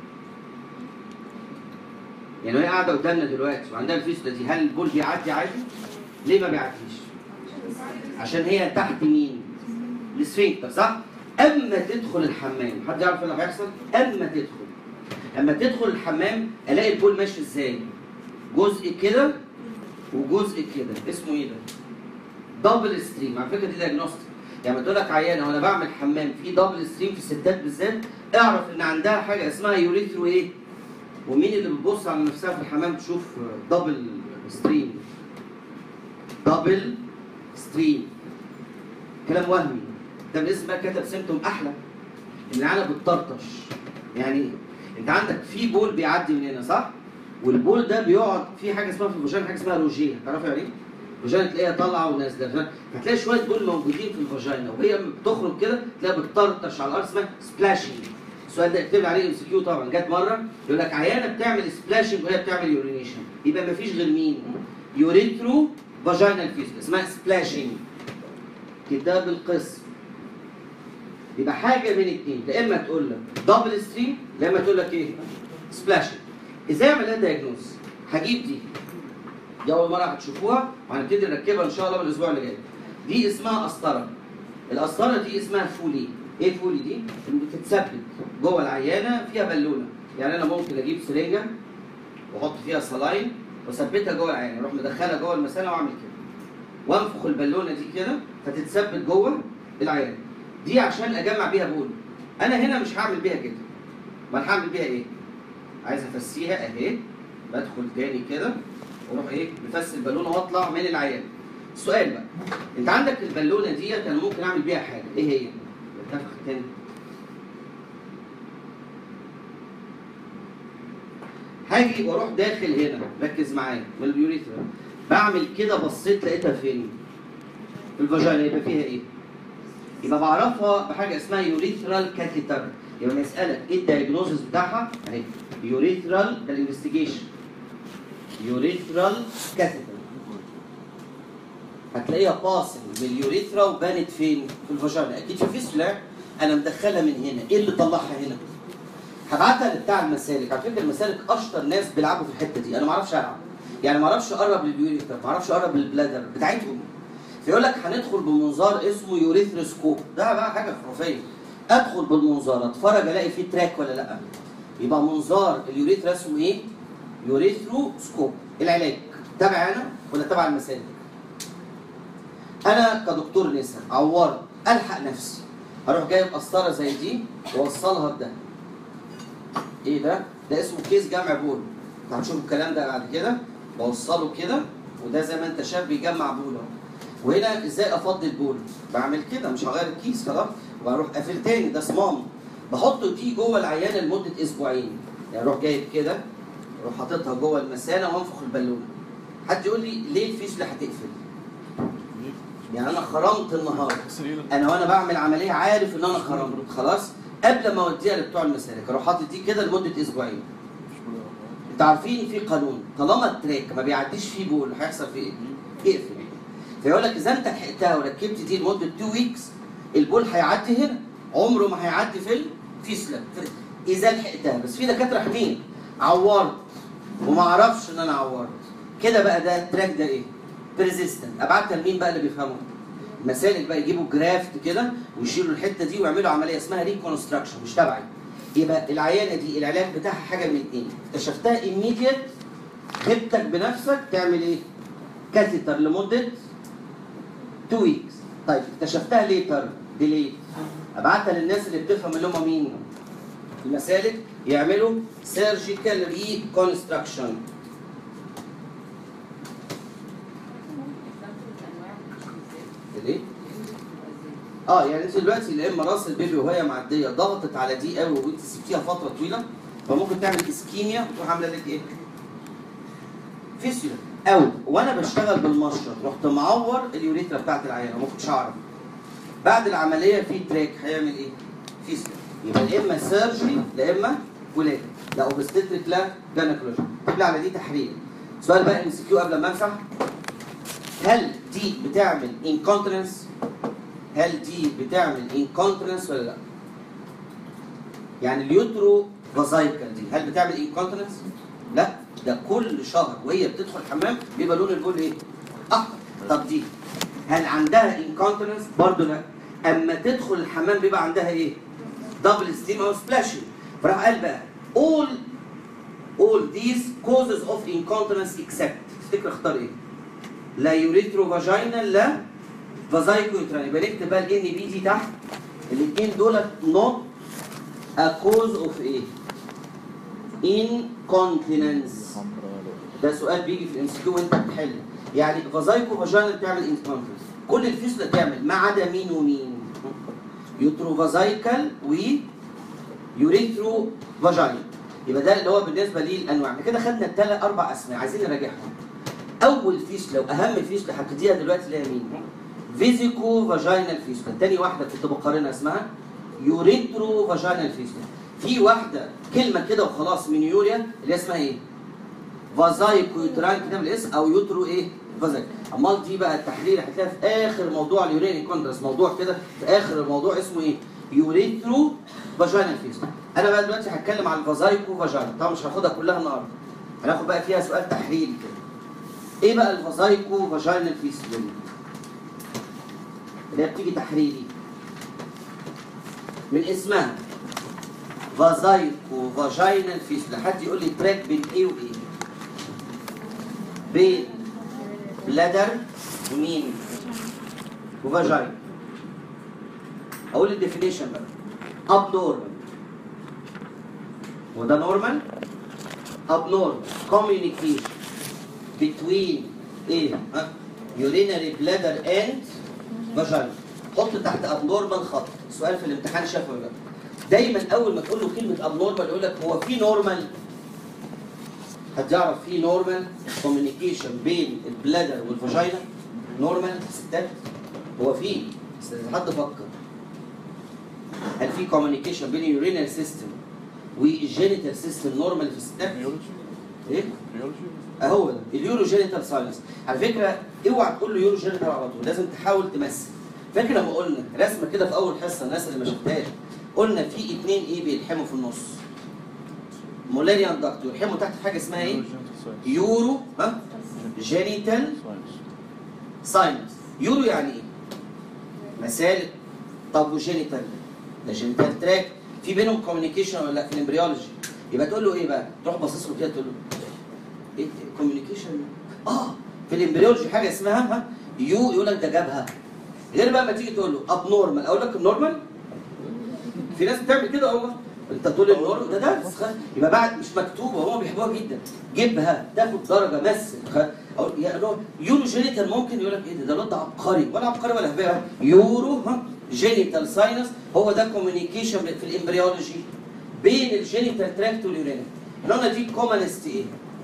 يعني وهي قاعده قدامنا دلوقتي وعندها الفيستولا دي هل البول بيعدي عادي؟ ليه ما بيعديش؟ عشان هي تحت مين؟ السفنكتر صح؟ اما تدخل الحمام حد يعرف ايه اللي هيحصل؟ اما تدخل اما تدخل الحمام الاقي البول ماشي ازاي؟ جزء كده وجزء كده اسمه ايه ده؟ دبل ستريم على فكره دي دايجنوستيك يعني تقول لك عيانه وانا بعمل حمام في دبل ستريم في الستات بالذات اعرف ان عندها حاجه اسمها يوريثرو ايه؟ ومين اللي بتبص على نفسها في الحمام تشوف دبل ستريم دبل ستريم كلام وهمي ده بالاسم بقى كتب سيمتوم احلى ان العينه بتطرطش يعني إيه؟ انت عندك في بول بيعدي من هنا صح؟ والبول ده بيقعد في حاجه اسمها في الفاجينا حاجه اسمها روجيه تعرفوا يعني ايه؟ الفاجينا تلاقيها طالعه ونازله هتلاقي شويه بول موجودين في الفاجينا وهي لما بتخرج كده تلاقيها بتطرطش على الارض اسمها سبلاشنج السؤال ده اكتب لي عليه ام سي كيو طبعا جت مره يقول لك عيانه بتعمل سبلاشنج وهي بتعمل يورينيشن يبقى مفيش غير مين؟ يوريترو فاجينال فيستula اسمها سبلاشنج كتاب القسم يبقى حاجه من اتنين يا اما تقول لك دبل ستريم يا اما تقول لك ايه؟ سبلاشنج ازاي اعمل لها دايجنوز؟ هجيب دي دي اول مره هتشوفوها وهنبتدي نركبها ان شاء الله من الاسبوع اللي جاي دي اسمها قسطره القسطره دي اسمها فولي ايه الفولي دي؟ اللي بتتثبت جوه العيانه فيها بالونه يعني انا ممكن اجيب سرنجه واحط فيها صلاين واثبتها جوه العيانه اروح مدخلها جوه المثانه واعمل كده وانفخ البالونه دي كده فتتثبت جوه العيانه دي عشان اجمع بيها بول انا هنا مش هعمل بيها كده امال هعمل بيها ايه؟ عايز افسيها اهي بدخل تاني كده واروح ايه مفسي البالونه واطلع من العيان السؤال بقى انت عندك البالونه ديت انا ممكن اعمل بيها حاجه ايه هي؟ بتنفخ تاني هاجي واروح داخل هنا ركز معايا من اليوريثرا بعمل كده بصيت لقيتها فين؟ في الفاجينا يبقى فيها ايه؟ يبقى بعرفها بحاجه اسمها يوريثرال كاثيتر يبقى لما يسالك ايه الدايجنوزس بتاعها؟ اهي يوريثرال ده الانفستيجيشن يوريثرال كاثيتر هتلاقيها باصل من اليوريثرا وبانت فين؟ في الفاجينا اكيد في فيستولا انا مدخلها من هنا ايه اللي طلعها هنا؟ هبعتها لبتاع المسالك على فكره المسالك اشطر ناس بيلعبوا في الحته دي انا ما اعرفش العب يعني ما اعرفش اقرب لليوريثرا ما اعرفش اقرب للبلادر بتاعتهم فيقول لك هندخل بمنظار اسمه يوريثروسكوب ده بقى حاجه خرافيه ادخل بالمنظار اتفرج الاقي فيه تراك ولا لا يبقى منظار اليوريثرا اسمه ايه؟ يوريثروسكوب العلاج تبع انا ولا تبع المسالك؟ انا كدكتور نساء عورت الحق نفسي اروح جايب قسطره زي دي واوصلها بده ايه ده؟ ده اسمه كيس جمع بول هتشوفوا الكلام ده بعد كده بوصله كده وده زي ما انت شايف بيجمع بول اهو وهنا ازاي افضي البول؟ بعمل كده مش هغير الكيس خلاص وبروح قافل تاني ده صمام بحط دي جوه العيانه لمده اسبوعين يعني اروح جايب كده اروح حاططها جوه المثانه وانفخ البالونه حد يقول لي ليه الفيسلا هتقفل؟ يعني انا خرمت النهارده انا وانا بعمل عمليه عارف ان انا خرمت خلاص قبل ما اوديها لبتوع المسالك اروح حاطط دي كده لمده اسبوعين انتوا عارفين في قانون طالما التراك ما بيعديش فيه بول هيحصل فيه ايه؟ يقفل فيقول لك اذا انت لحقتها وركبت دي لمده 2 ويكس البول هيعدي هنا عمره ما هيعدي في الفيسلا اذا لحقتها بس في دكاتره حمين عورت وما اعرفش ان انا عورت كده بقى ده التراك ده ايه؟ بريزيستنت ابعتها لمين بقى اللي بيفهموا؟ مسالك بقى يجيبوا جرافت كده ويشيلوا الحته دي ويعملوا عمليه اسمها ريكونستراكشن مش تبعي يبقى العيانه دي العلاج بتاعها حاجه من اتنين اكتشفتها ايميديت خبتك بنفسك تعمل ايه؟ كاثيتر لمده 2 ويكس طيب اكتشفتها ليتر ديلي ابعتها للناس اللي بتفهم اللي هم مين؟ المسالك يعملوا سيرجيكال ريكونستراكشن ليه؟ اه يعني انت دلوقتي يا اما راس البيبي وهي معديه ضغطت على دي قوي وانت سبتيها فتره طويله فممكن تعمل اسكيميا وتروح عامله لك ايه؟ فيسيولا او وانا بشتغل بالمشرط رحت معور اليوريثرا بتاعت العيانه ما كنتش اعرف بعد العمليه في تراك هيعمل ايه؟ فيسيولا يبقى يا اما سيرجري يا اما ولاده لا اوبستريك لا جانيكولوجي قبل على دي تحرير سؤال بقى ام سي كيو قبل ما امسح هل دي بتعمل انكونترنس هل دي بتعمل انكونترنس ولا لا يعني اليوترو فازايكل دي هل بتعمل انكونترنس لا ده كل شهر وهي بتدخل الحمام بيبقى لون البول ايه احمر طب دي هل عندها انكونترنس برضه لا اما تدخل الحمام بيبقى عندها ايه دبل ستيم او سبلاشنج فراح قال بقى all all these causes of incontinence except تفتكر اختار ايه لا يوريثرو فاجينال لا فازايكو يوتران يبقى نكتب بقى الان بي دي تحت الاثنين دول نوت ا كوز اوف ايه؟ incontinence ده سؤال بيجي في الام سي كيو وانت بتحل يعني فازايكو فاجينا بتعمل انكونتنس كل الفيسلا تعمل ما عدا مين ومين يوتروفازايكال و يوريثرو فاجينا يبقى ده اللي هو بالنسبه للانواع احنا كده خدنا الثلاث اربع اسماء عايزين نراجعهم اول فيسلا واهم فيسلا هبتديها دلوقتي اللي هي مين فيزيكو فاجينال فيسلا تاني واحده كنت بقارنها اسمها يوريثرو فاجينال فيسلا في واحده كلمه كده وخلاص من يوريا اللي اسمها ايه فازايكو يوتران كده بالاسم او يوترو ايه فازايك امال دي بقى التحليل هتلاقيها في اخر موضوع اليوريني كونترس موضوع كده في اخر الموضوع اسمه ايه يوريثرو فاجينال فيسلا انا بقى دلوقتي هتكلم عن الفازايكو فاجينا طبعا مش هاخدها كلها النهارده هناخد بقى فيها سؤال تحليلي كده ايه بقى الفازايكو فاجينال فيسلا دي اللي هي بتيجي تحليلي من اسمها فازايكو فاجينال فيسلا حد يقول لي تراك بين ايه وايه بين بلادر ومين وفاجينا اقول الديفينيشن بقى اب نورمال وده نورمال اب نورمال communication between ايه ها urinary bladder and vagina حط تحت اب نورمال خط سؤال في الامتحان شافه ده دايما اول ما تقول له كلمه اب نورمال يقول لك هو في نورمال حد يعرف في نورمال كوميونيكيشن بين البلادر والفاجينا نورمال ستات هو في بس حد فكر هل في كوميونيكيشن بين اليورينال سيستم والجينيتال سيستم نورمال في الستات؟ ايه؟ اهو ده اليورو جينيتال ساينس على فكره اوعى تقول له يورو جينيتال على طول لازم تحاول تمثل فاكر لما قلنا رسمه كده في اول حصه الناس اللي ما شفتهاش قلنا في اتنين ايه بيلحموا في النص مولاريان داكت يلحموا تحت حاجه اسمها ايه؟ يورو ها جينيتال ساينس يورو يعني ايه؟ مسالك طب وجينيتال ده جينيتال تراك في بينهم كوميونيكيشن ولا لا في الامبريولوجي يبقى تقول له ايه بقى؟ تروح باصص له كده تقول له ايه كوميونيكيشن اه في الامبريولوجي حاجه اسمها ها يو يقول لك ده جابها غير بقى ما تيجي تقول له اب نورمال اقول لك النورمال في ناس بتعمل كده والله انت تقول النورمال ده درس خ- يبقى بعد مش مكتوبه وهم بيحبوها جدا جيبها تاخد درجه مثل خ- أو يا لو يورو جينيتال ممكن يقول لك ايه ده ده الواد ده عبقري ولا عبقري ولا هباء يورو ها جينيتال ساينس هو ده كوميونيكيشن في الامبريولوجي بين الجينيتال تراكت واليورينال احنا قلنا دي كومنست ايه؟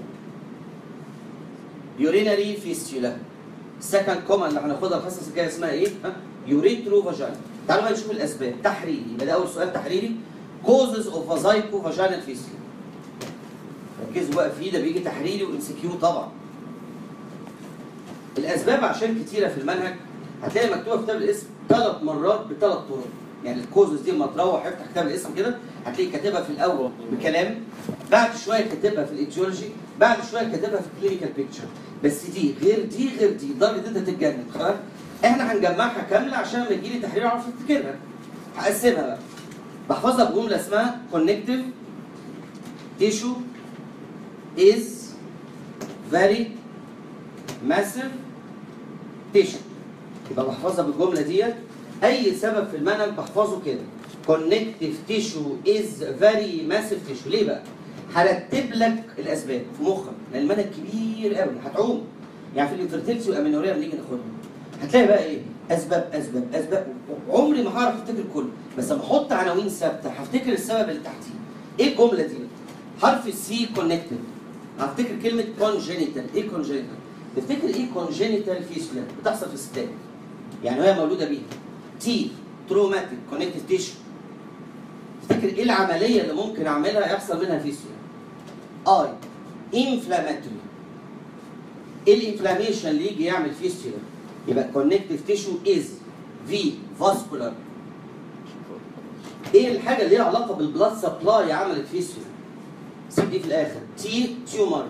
يورينري فيستولا سكند كومن اللي هناخدها الحصص الجايه اسمها ايه؟ ها؟ يوريترو فاجينا تعالوا بقى نشوف الاسباب تحريري يبقى ده اول سؤال تحريري كوزز اوف فازايكو فاجينال فيستولا ركزوا بقى فيه ده بيجي تحريري وام سي كيو طبعا الاسباب عشان كتيره في المنهج هتلاقي مكتوبه في كتاب الاسم ثلاث مرات بثلاث طرق يعني الكوزز دي لما تروح افتح كتاب الاسم كده هتلاقي كاتبها في الاول بكلام بعد شويه كاتبها في الايتيولوجي بعد شويه كاتبها في الكلينيكال بيكتشر بس دي غير دي غير دي لدرجه انت تتجنن خلاص احنا هنجمعها كامله عشان لما يجي لي تحرير اعرف افتكرها هقسمها بقى بحفظها بجمله اسمها connective tissue is very massive tissue يبقى بحفظها بالجمله ديت اي سبب في المنهج بحفظه كده connective tissue is very massive tissue ليه بقى؟ هرتب لك الاسباب في مخك لان المنهج كبير قوي هتعوم يعني في الانفرتيلتي والامينوريا لما نيجي ناخدها هتلاقي بقى ايه؟ اسباب اسباب اسباب عمري ما هعرف افتكر كله بس لما احط عناوين ثابته هفتكر السبب اللي تحتيه ايه الجمله دي؟ حرف السي كونكتد هفتكر كلمه كونجينيتال ايه كونجينيتال؟ تفتكر ايه كونجينيتال فيسولا بتحصل في الستات يعني وهي مولوده بيها تي تروماتيك كونكتيف تيشو تفتكر ايه العمليه اللي ممكن اعملها يحصل منها فيسيولا اي انفلاماتوري ايه الانفلاميشن اللي يجي يعمل فيسيولا يبقى كونكتيف تيشو از في فاسكولار ايه الحاجه اللي ليها علاقه بالبلاد سبلاي عملت فيسيولا سيب دي في الاخر تي تيومر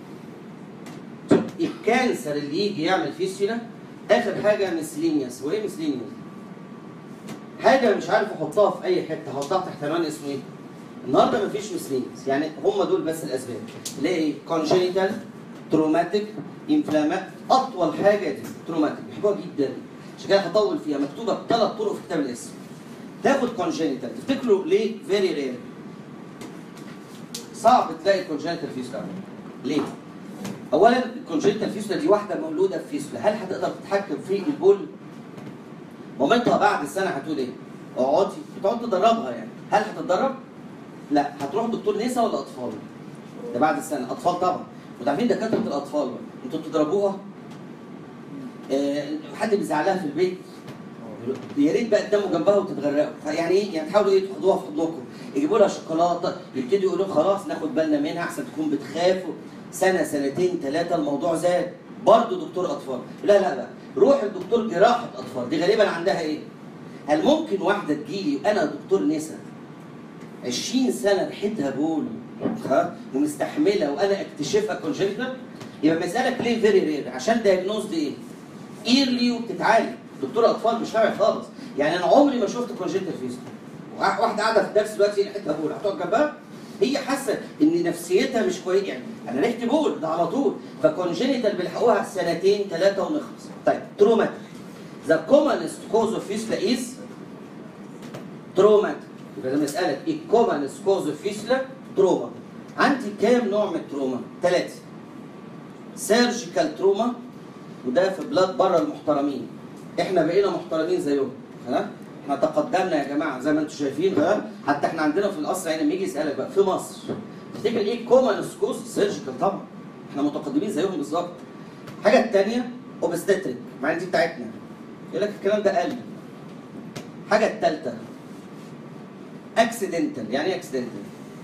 الكانسر اللي يجي يعمل فيسيولا اخر حاجه مسلينيوس وايه مسلينيوس حاجه مش عارف احطها في اي حته احطها تحت عنوان اسمه ايه النهارده مفيش مسلينيوس يعني هم دول بس الاسباب اللي هي ايه كونجينيتال تروماتيك انفلامات اطول حاجه دي تروماتيك بيحبوها جدا عشان كده هطول فيها مكتوبه بثلاث طرق في كتاب الاسم تاخد كونجينيتال تفتكروا ليه فيري رير صعب تلاقي كونجنتال فيستولا ليه؟ اولا الكونجنتال فيستولا دي واحده مولوده في فيستولا هل هتقدر تتحكم في البول؟ مامتها بعد السنه هتقول ايه؟ اقعدي بتقعد تدربها يعني هل هتتدرب؟ لا هتروح دكتور نسا ولا اطفال؟ ده بعد السنه اطفال طبعا وانتوا عارفين دكاتره الاطفال بقى انتوا بتضربوها آه، حد بيزعلها في البيت يا ريت بقى تناموا جنبها وتتغرقوا فيعني ايه يعني تحاولوا ايه تاخدوها في حضنكم يجيبوا لها شوكولاته يبتدوا يقولوا خلاص ناخد بالنا منها احسن تكون بتخاف سنه سنتين ثلاثه الموضوع زاد برضه دكتور اطفال لا لا بقى روح لدكتور جراحه اطفال دي غالبا عندها ايه؟ هل ممكن واحده تجيلي وانا دكتور نسا 20 سنه ريحتها بول ها ومستحمله وانا اكتشفها كونجنتال يبقى مسالك ليه فيري رير عشان دايجنوز دي ايه؟ ايرلي وبتتعالج دكتور اطفال مش تابع خالص يعني انا عمري ما شفت كونجنتال فيستول واحده قاعده في الدرس دلوقتي ريحتها بول هتقعد جنبها هي حاسه ان نفسيتها مش كويس يعني انا ريحتي بول ده على طول فكونجنتال بيلحقوها سنتين ثلاثه ونخلص طيب تروماتيك ذا كومنست كوز اوف فيستلا از تروماتيك يبقى لما اسالك ايه كومنست كوز اوف فيستلا تروما عندي كام نوع من التروما؟ ثلاثه سيرجيكال تروما وده في بلاد بره المحترمين احنا بقينا محترمين زيهم ها احنا تقدمنا يا جماعه زي ما انتم شايفين ها حتى احنا عندنا في القصر يعني لما يجي يسالك بقى في مصر تفتكر ايه كومن سكوز سيرجيكال طبعا احنا متقدمين زيهم بالظبط الحاجه الثانيه اوبستاتريك مع ان دي بتاعتنا يقول لك الكلام ده قل الحاجه الثالثه اكسيدنتال يعني ايه اكسيدنتال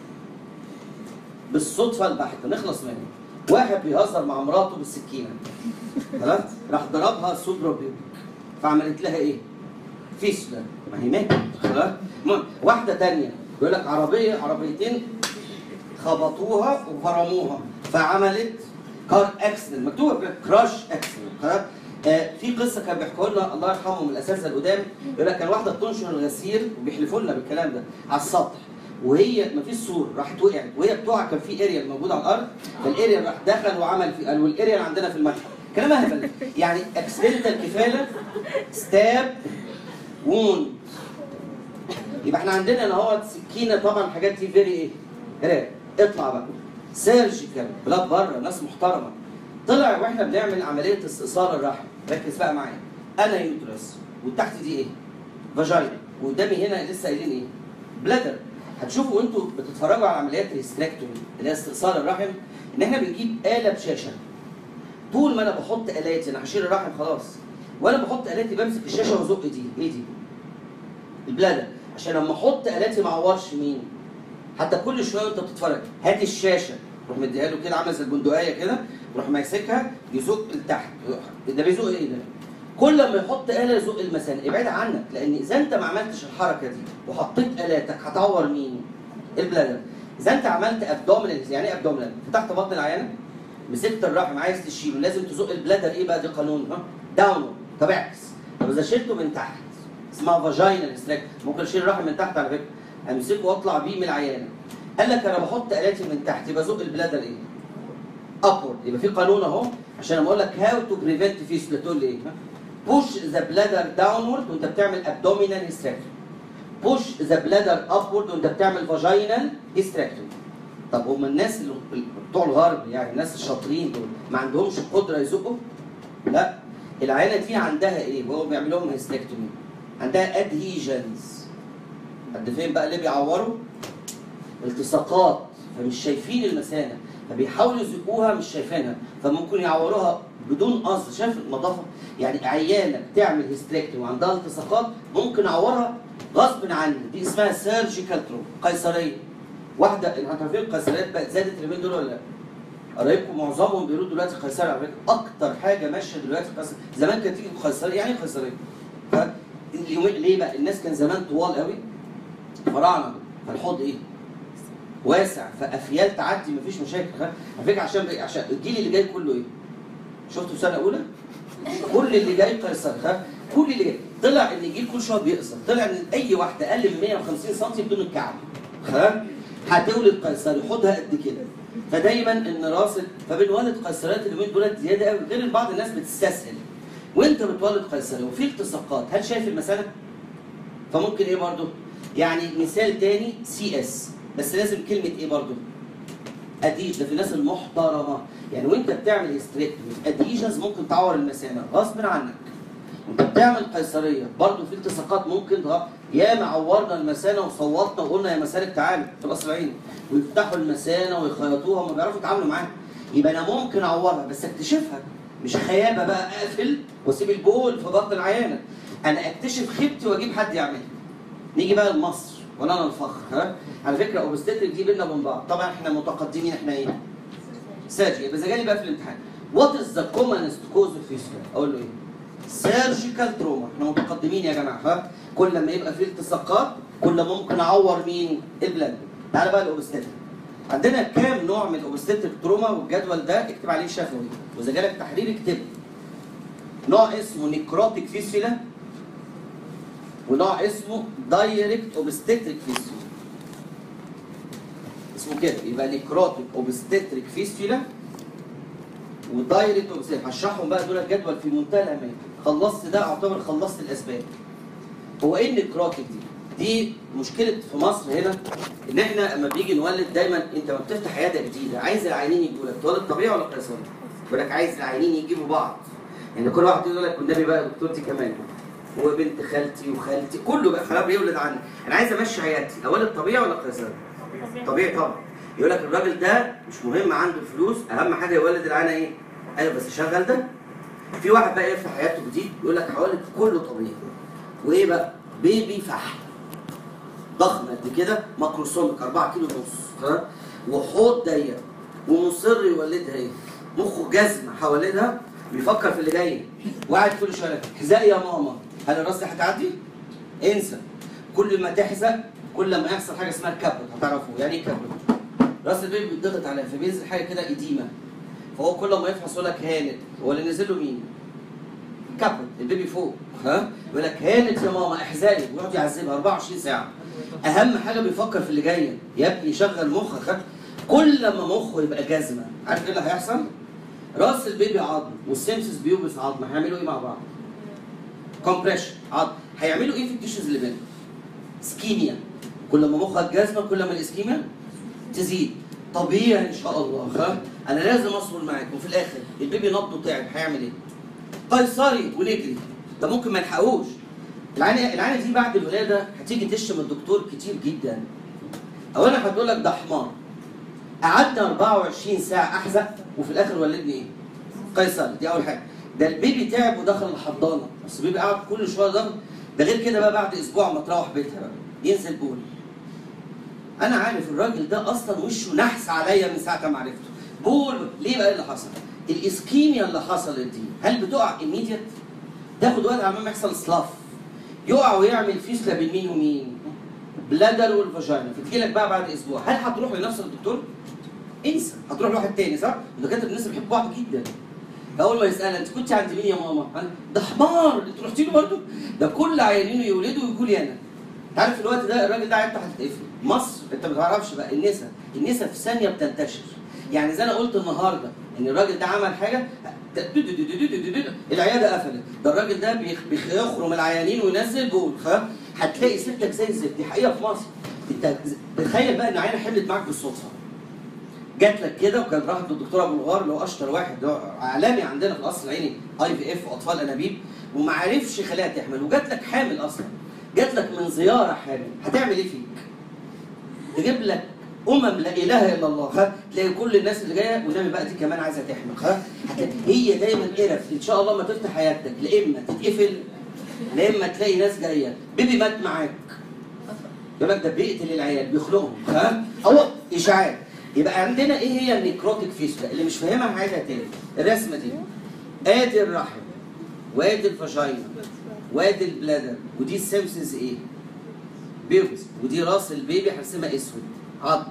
بالصدفه البحته نخلص منه واحد بيهزر مع مراته بالسكينه خلاص راح ضربها سوبرا بيبك فعملت لها ايه؟ فيسلا ما هي ماتت خلاص المهم واحده تانية يقول لك عربيه عربيتين خبطوها وفرموها فعملت كار اكسيدنت مكتوبه كده كراش اكسيدنت خلاص آه في قصه كان بيحكوا لنا الله يرحمهم الاساتذه القدام يقول لك كان واحده بتنشر الغسيل وبيحلفوا لنا بالكلام ده على السطح وهي ما فيش سور راحت وقعت وهي بتقع كان في اريال موجود على الارض فالاريال راح دخل وعمل في قال والاريال عندنا في المتحف كلام اهبل يعني اكسيدنتال كفاله ستاب ووند يبقى احنا عندنا ان هو سكينه طبعا الحاجات دي فيري ايه؟ رير اطلع بقى سيرجيكال بلاد بره ناس محترمه طلع واحنا بنعمل عمليه استئصال الرحم ركز بقى معايا انا يوترس وتحت دي ايه؟ فاجينا وقدامي هنا لسه قايلين ايه؟ بلادر هتشوفوا وانتوا بتتفرجوا على عمليات ريستريكتومي اللي هي استئصال الرحم ان احنا بنجيب اله بشاشه طول ما انا بحط الاتي انا هشيل الرحم خلاص وانا بحط الاتي بمسك الشاشه وازق دي ايه دي؟ البلادر عشان لما احط الاتي ما اعورش مين؟ حتى كل شويه وانت بتتفرج هات الشاشه روح مديها له كده عامله زي البندقيه كده روح ماسكها يزق لتحت ده بيزق ايه ده؟ كل ما يحط آلة يزق المثانة ابعد عنك لأن إذا أنت ما عملتش الحركة دي وحطيت آلاتك هتعور مين؟ البلادر إذا أنت عملت أبدومينال يعني إيه أبدومينال؟ فتحت بطن العيانة مسكت الرحم عايز تشيله لازم تزق البلادر إيه بقى دي قانون ها؟ داون طب اعكس طب إذا شلته من تحت اسمها فاجينال ستراك ممكن أشيل الرحم من تحت على فكرة أمسكه وأطلع بيه من العيانة قال لك أنا بحط آلاتي من تحت بزق البلادر إيه؟ ابورد يبقى في قانون اهو عشان لما اقول لك هاو تو بريفنت فيستولا تقول لي ايه؟ بوش ذا بلادر داونورد وانت بتعمل ابدومينال هيستراكتوم بوش ذا بلادر ابورد وانت بتعمل فاجينال هيستراكتوم طب هم الناس اللي بتوع الغرب يعني الناس الشاطرين دول ما عندهمش قدره يزقوا؟ لا العيله دي عندها ايه؟ وهو بيعمل لهم هيستراكتومي عندها ادهيجنز قد فين بقى اللي بيعوروا؟ التصاقات فمش شايفين المثانه فبيحاولوا يزقوها مش شايفينها فممكن يعوروها بدون قصد شايف النظافه يعني عيانه بتعمل هيستريكتومي وعندها التصاقات ممكن اعورها غصب عني دي اسمها سيرجيكال تروم قيصريه واحده انتوا عارفين القيصريات بقت زادت اليومين دول ولا لا؟ قرايبكم معظمهم بيقولوا دلوقتي قيصري على فكره اكتر حاجه ماشيه دلوقتي قيصري زمان كانت تيجي قيصري يعني ايه قيصريه؟ فاليومين ليه بقى؟ الناس كان زمان طوال قوي فراعنه فالحوض ايه؟ واسع فافيال تعدي مفيش مشاكل على فكره عشان عشان الجيل اللي جاي كله ايه؟ شفتوا سنه اولى؟ كل اللي جاي قيصر ها؟ كل اللي جاي طلع ان الجيل كل شويه بيقصر طلع ان اي واحده اقل من 150 سم بدون الكعب ها؟ هتولد قيصري حوضها قد كده فدايما ان راس فبنولد قيصريات اليومين دول زياده قوي غير بعض الناس بتستسهل وانت بتولد قيصري وفي التصاقات هل شايف المساله؟ فممكن ايه برضو؟ يعني مثال تاني سي اس بس لازم كلمه ايه برضو؟ اديج ده في الناس المحترمه يعني وانت بتعمل هيستريكتومي اديجنز ممكن تعور المثانه غصب عنك وانت بتعمل قيصريه برضه في التصاقات ممكن تغ- ياما عورنا المثانه وصوتنا وقلنا يا مسالك تعالى في القصر العيني ويفتحوا المثانه ويخيطوها وما بيعرفوا يتعاملوا معاها يبقى انا ممكن اعورها بس اكتشفها مش خيابه بقى اقفل واسيب البول في بطن العيانه انا اكتشف خيبتي واجيب حد يعملها نيجي بقى لمصر ولا انا الفخر ها على فكره اوبستاتريك دي بينا وبين بعض طبعا احنا متقدمين احنا ايه سيرجي يبقى اذا جالي بقى في الامتحان وات از ذا كومنست كوز اوف فيستولا اقول له ايه سيرجيكال تروما احنا متقدمين يا جماعه ها كل لما يبقى في التصاقات كل ما ممكن اعور مين البلاد تعالى بقى الاوبستاتريك عندنا كام نوع من الاوبستاتريك تروما والجدول ده اكتب عليه شفوي واذا جالك تحرير اكتب نوع اسمه نيكروتيك فيستولا ونوع اسمه دايركت اوبستاتريك فيستولا اسمه كده يبقى نيكروتيك اوبستاتريك فيستولا ودايركت اوبستاتريك هشرحهم بقى دول الجدول في منتهى الامان خلصت ده اعتبر خلصت الاسباب هو ايه النيكروتيك دي؟ دي مشكله في مصر هنا ان احنا لما بنيجي نولد دايما انت لما بتفتح عياده جديده عايز العيانين يجوا لك تولد طبيعي ولا قيصري؟ يقول لك عايز العيانين يجيبوا بعض يعني كل واحد يقول لك والنبي بقى دكتورتي كمان وبنت خالتي وخالتي كله بقى خلاص بيولد عني انا عايز امشي عيادتي اولد طبيعي ولا قيصري؟ طبيعي طبعا يقول لك الراجل ده مش مهم عنده فلوس اهم حاجه يولد العيانه ايه؟ ايوه بس شغل ده في واحد بقى يفتح حياته جديد يقول لك هولد كله طبيعي وايه بقى؟ بيبي فحل ضخم قد كده ماكروسوميك 4 كيلو ونص ها وحوض ضيق ومصر يولدها ايه؟ مخه جزمه هولدها بيفكر في اللي جاي وقاعد كل شويه يقول لك حذاء يا ماما هل الراس دي هتعدي؟ انسى كل ما تحزق كل ما يحصل حاجه اسمها كابوت هتعرفوا يعني ايه كابوت؟ راس البيبي بيتضغط عليها فبينزل حاجه كده اديمه فهو كل ما يفحص يقول لك هانت هو اللي نزل له مين؟ كابوت البيبي فوق ها يقول لك هانت يا ماما احزائي ويقعد يعذبها 24 ساعه اهم حاجه بيفكر في اللي جايه يا ابني شغل مخك ها؟ كل ما مخه يبقى جزمه عارف ايه اللي هيحصل؟ راس البيبي عظم والسيمسس بيوبس عظم هيعملوا ايه مع بعض؟ كومبريشن عظم هيعملوا ايه في التيشوز اللي بينهم؟ سكيميا كل ما مخك جزمه كل ما الاسكيميا تزيد طبيعي ان شاء الله ها انا لازم اصبر معاك وفي الاخر البيبي نبضه تعب هيعمل ايه؟ قيصري ونجري ده ممكن ما يلحقوش العينه العينه دي بعد الولاده هتيجي تشتم الدكتور كتير جدا اولا هتقول لك ده حمار قعدنا 24 ساعه احزق وفي الاخر ولدني ايه؟ قيصري دي اول حاجه ده البيبي تعب ودخل الحضانه بس البيبي قعد كل شويه ضغط ده غير كده بقى بعد اسبوع ما تروح بيتها بقى ينزل بول انا عارف الراجل ده اصلا وشه نحس عليا من ساعه ما عرفته بول ليه بقى إيه اللي حصل الاسكيميا اللي حصلت دي هل بتقع immediate تاخد وقت على ما يحصل سلاف يقع ويعمل فيسلا بين مين ومين بلادر والفاجينا فتجيلك بقى بعد اسبوع هل هتروح لنفس الدكتور انسى هتروح لواحد تاني صح الدكاتره الناس بيحبوا بعض جدا اول ما يسالها انت كنت عند مين يا ماما قال ده حمار انت رحتي له برضه ده كل عيانينه يولدوا ويقول لي انا عارف في الوقت ده الراجل ده عيادته هتتقفل مصر انت ما تعرفش بقى النسا النسا في ثانيه بتنتشر يعني زي انا قلت النهارده ان الراجل ده عمل حاجه العياده قفلت ده الراجل ده بيخ- بيخرم العيانين وينزل بول فاهم هتلاقي ستك زي الزفت دي حقيقه في مصر انت تخيل بقى ان عينه حملت معاك بالصدفه جات لك كده وكان راح عند الدكتور ابو الغار اللي هو اشطر واحد اللي هو عالمي عندنا في القصر العيني اي في اف واطفال انابيب وما عرفش يخليها تحمل وجات لك حامل اصلا جات لك من زياره حامل هتعمل ايه فيك؟ تجيب لك امم لا اله الا الله ها تلاقي كل الناس اللي جايه والنبي بقى دي كمان عايزه تحمل ها هت- هي دايما قرف ان شاء الله ما تفتح حياتك لا اما تتقفل لا اما تلاقي ناس جايه بيبي مات معاك يقول لك ده بيقتل العيال بيخنقهم ها هو اشاعات يبقى عندنا ايه هي النيكروتيك فيستولا اللي مش فاهمها هعيدها تاني الرسمه دي ادي الرحم وادي الفاجينا وادي البلادر ودي السيمسز ايه؟ بيوبس ودي راس البيبي هرسمها اسود عظم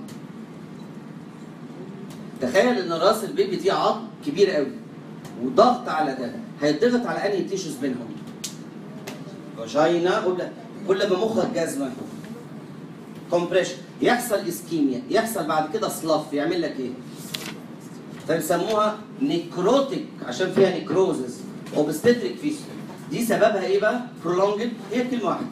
تخيل ان راس البيبي دي عظم كبير قوي وضغط على ده هيتضغط على انهي تيشوز بينهم؟ فاجينا قبل كل ما مخك جزمه كومبريشن يحصل اسكيميا يحصل بعد كده سلاف يعمل لك ايه؟ فبيسموها نيكروتيك عشان فيها نيكروزز اوبستريك فيستول دي سببها ايه بقى؟ prolonged هي كلمه واحده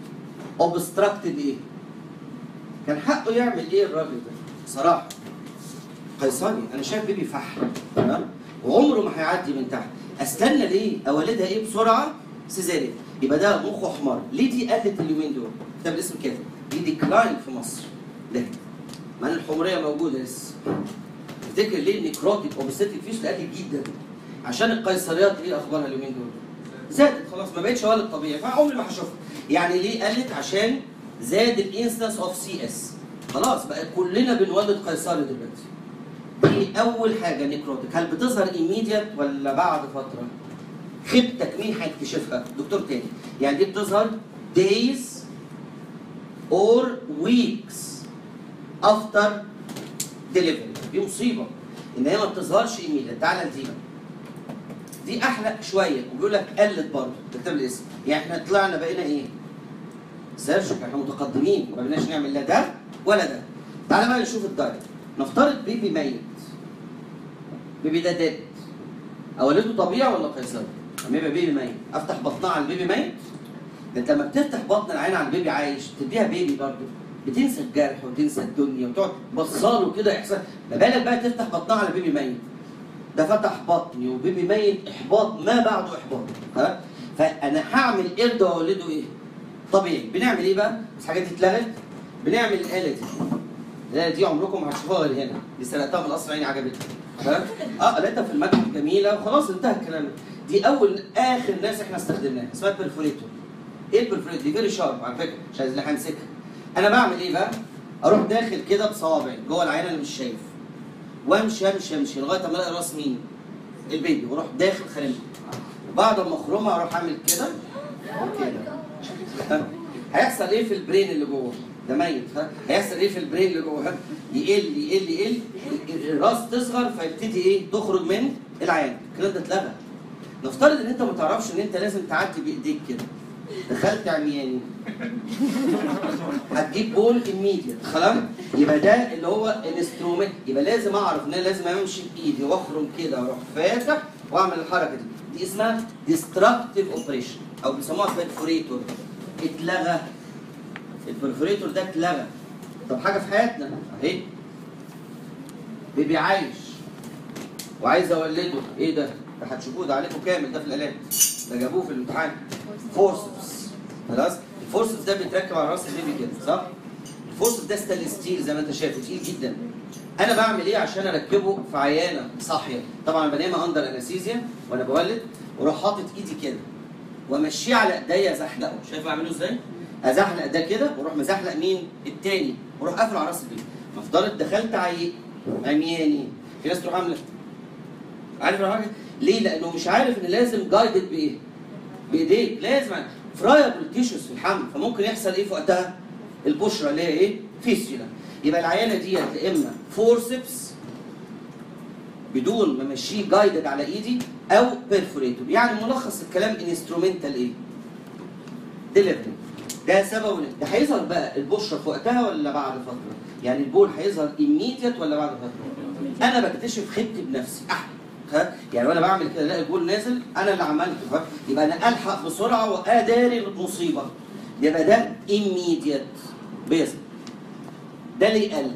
اوبستراكتد ايه؟ كان حقه يعمل ايه الراجل ده؟ بصراحه قيصري انا شايف بيبي فحل تمام وعمره ما هيعدي من تحت استنى ليه اولدها ايه بسرعه سيزاريان يبقى ده مخه احمر ليه دي قلت اليومين دول كتاب الاسم كده دي ديكلاين في مصر ليه مع ان الحمريه موجوده لسه تفتكر ليه النيكروتيك اوبستيك فيش قلت جدا عشان القيصريات ايه اخبارها اليومين دول زادت خلاص ما بقتش ولد طبيعي فعمري ما هشوفها يعني ليه قلت عشان زاد الانستنس اوف سي اس خلاص بقى كلنا بنولد قيصري دلوقتي دي اول حاجه نيكروتيك هل بتظهر ايميديت ولا بعد فتره خيبتك مين هيكتشفها دكتور تاني يعني دي بتظهر days or weeks after delivery دي مصيبه ان هي ما بتظهرش ايميديت تعالى لدي بقى. دي احلى شويه وبيقول لك قلت برضه كتاب الاسم يعني احنا طلعنا بقينا ايه؟ سيرجيك احنا متقدمين ما بقيناش نعمل لا ده ولا ده تعالى بقى نشوف الدايت نفترض بيبي ميت بيبي ده ديد اولده طبيعي ولا قيصري؟ لما يبقى بيبي ميت افتح بطنها على البيبي ميت ده انت لما بتفتح بطن العين على البيبي عايش تديها بيبي برضه بتنسى الجرح وتنسى الدنيا وتقعد بصاله كده احساس ما بالك بقى تفتح بطنها على بيبي ميت ده فتح بطني وبيبي ميت احباط ما بعده احباط ها فانا هعمل قرد واولده ايه؟ طبيعي بنعمل ايه بقى؟ بس حاجات اتلغت بنعمل الاله دي الاله دي عمركم ما هتشوفوها غير هنا دي سرقتها من القصر عيني عجبتني ها؟ اه لقيتها في المكتب جميله وخلاص انتهى الكلام ده. دي اول اخر ناس احنا استخدمناها اسمها بيرفوريتور ايه البرفوريتور دي فيري شارب على فكره مش عايز هنسكها انا بعمل ايه بقى؟ اروح داخل كده بصوابعي جوه العين انا مش شايف وامشي امشي امشي لغايه ما الاقي راس مين؟ البيبي واروح داخل خارمها وبعد ما اخرمها اروح اعمل كده وكده هيحصل ايه في البرين اللي جوه؟ ده ميت ها؟ هيحصل ايه في البرين اللي جوه؟ يقل يقل يقل الراس تصغر فيبتدي ايه؟ تخرج من العين الكلام ده اتلغى نفترض ان انت ما تعرفش ان انت لازم تعدي بايديك كده دخلت عمياني هتجيب بول immediate خلاص يبقى ده اللي هو الانسترومنت يبقى لازم اعرف ان انا لازم امشي بايدي واخرم كده واروح فاتح واعمل الحركه دي دي اسمها destructive operation او بيسموها بيرفوريتور اتلغى البرفوريتور ده اتلغى طب حاجه في حياتنا اهي بيبي عايش وعايز اولده ايه ده؟ ده هتشوفوه ده عليكم كامل ده في الالات ده جابوه في الامتحان فورسبس خلاص الفورسبس ده بيتركب على راس البيبي كده صح؟ الفورسبس ده ستانلس ستيل زي ما انت شايف تقيل جدا انا بعمل ايه عشان اركبه في عيانه صاحيه طبعا انا بنامها اندر انستيزيا وانا بولد واروح حاطط ايدي كده وامشيه على ايديا ازحلقه شايف بعمله ازاي؟ ازحلق ده كده واروح مزحلق مين؟ التاني واروح قافله على راس البيبي نفترض دخلت عي عمياني في ناس تروح عامله عارف الحاجه؟ ليه؟ لانه مش عارف ان لازم جايدد بايه؟ بايديك لازم فرايبل تيشوز في الحمل فممكن يحصل ايه في وقتها؟ البشره اللي هي ايه؟ فيستولا يبقى العيانه ديت يا اما فورسبس بدون ما امشيه جايدد على ايدي او بيرفوريتور يعني ملخص الكلام انسترومنتال ايه؟ ديليفري ده سبب ده هيظهر بقى البشره في وقتها ولا بعد فتره؟ يعني البول هيظهر immediate ولا بعد فتره؟ انا بكتشف خيبتي بنفسي احلى ها يعني وانا بعمل كده الاقي البول نازل انا اللي عملته ها؟ يبقى انا الحق بسرعه واداري المصيبه يبقى ده immediate بيظهر ده ليه قل؟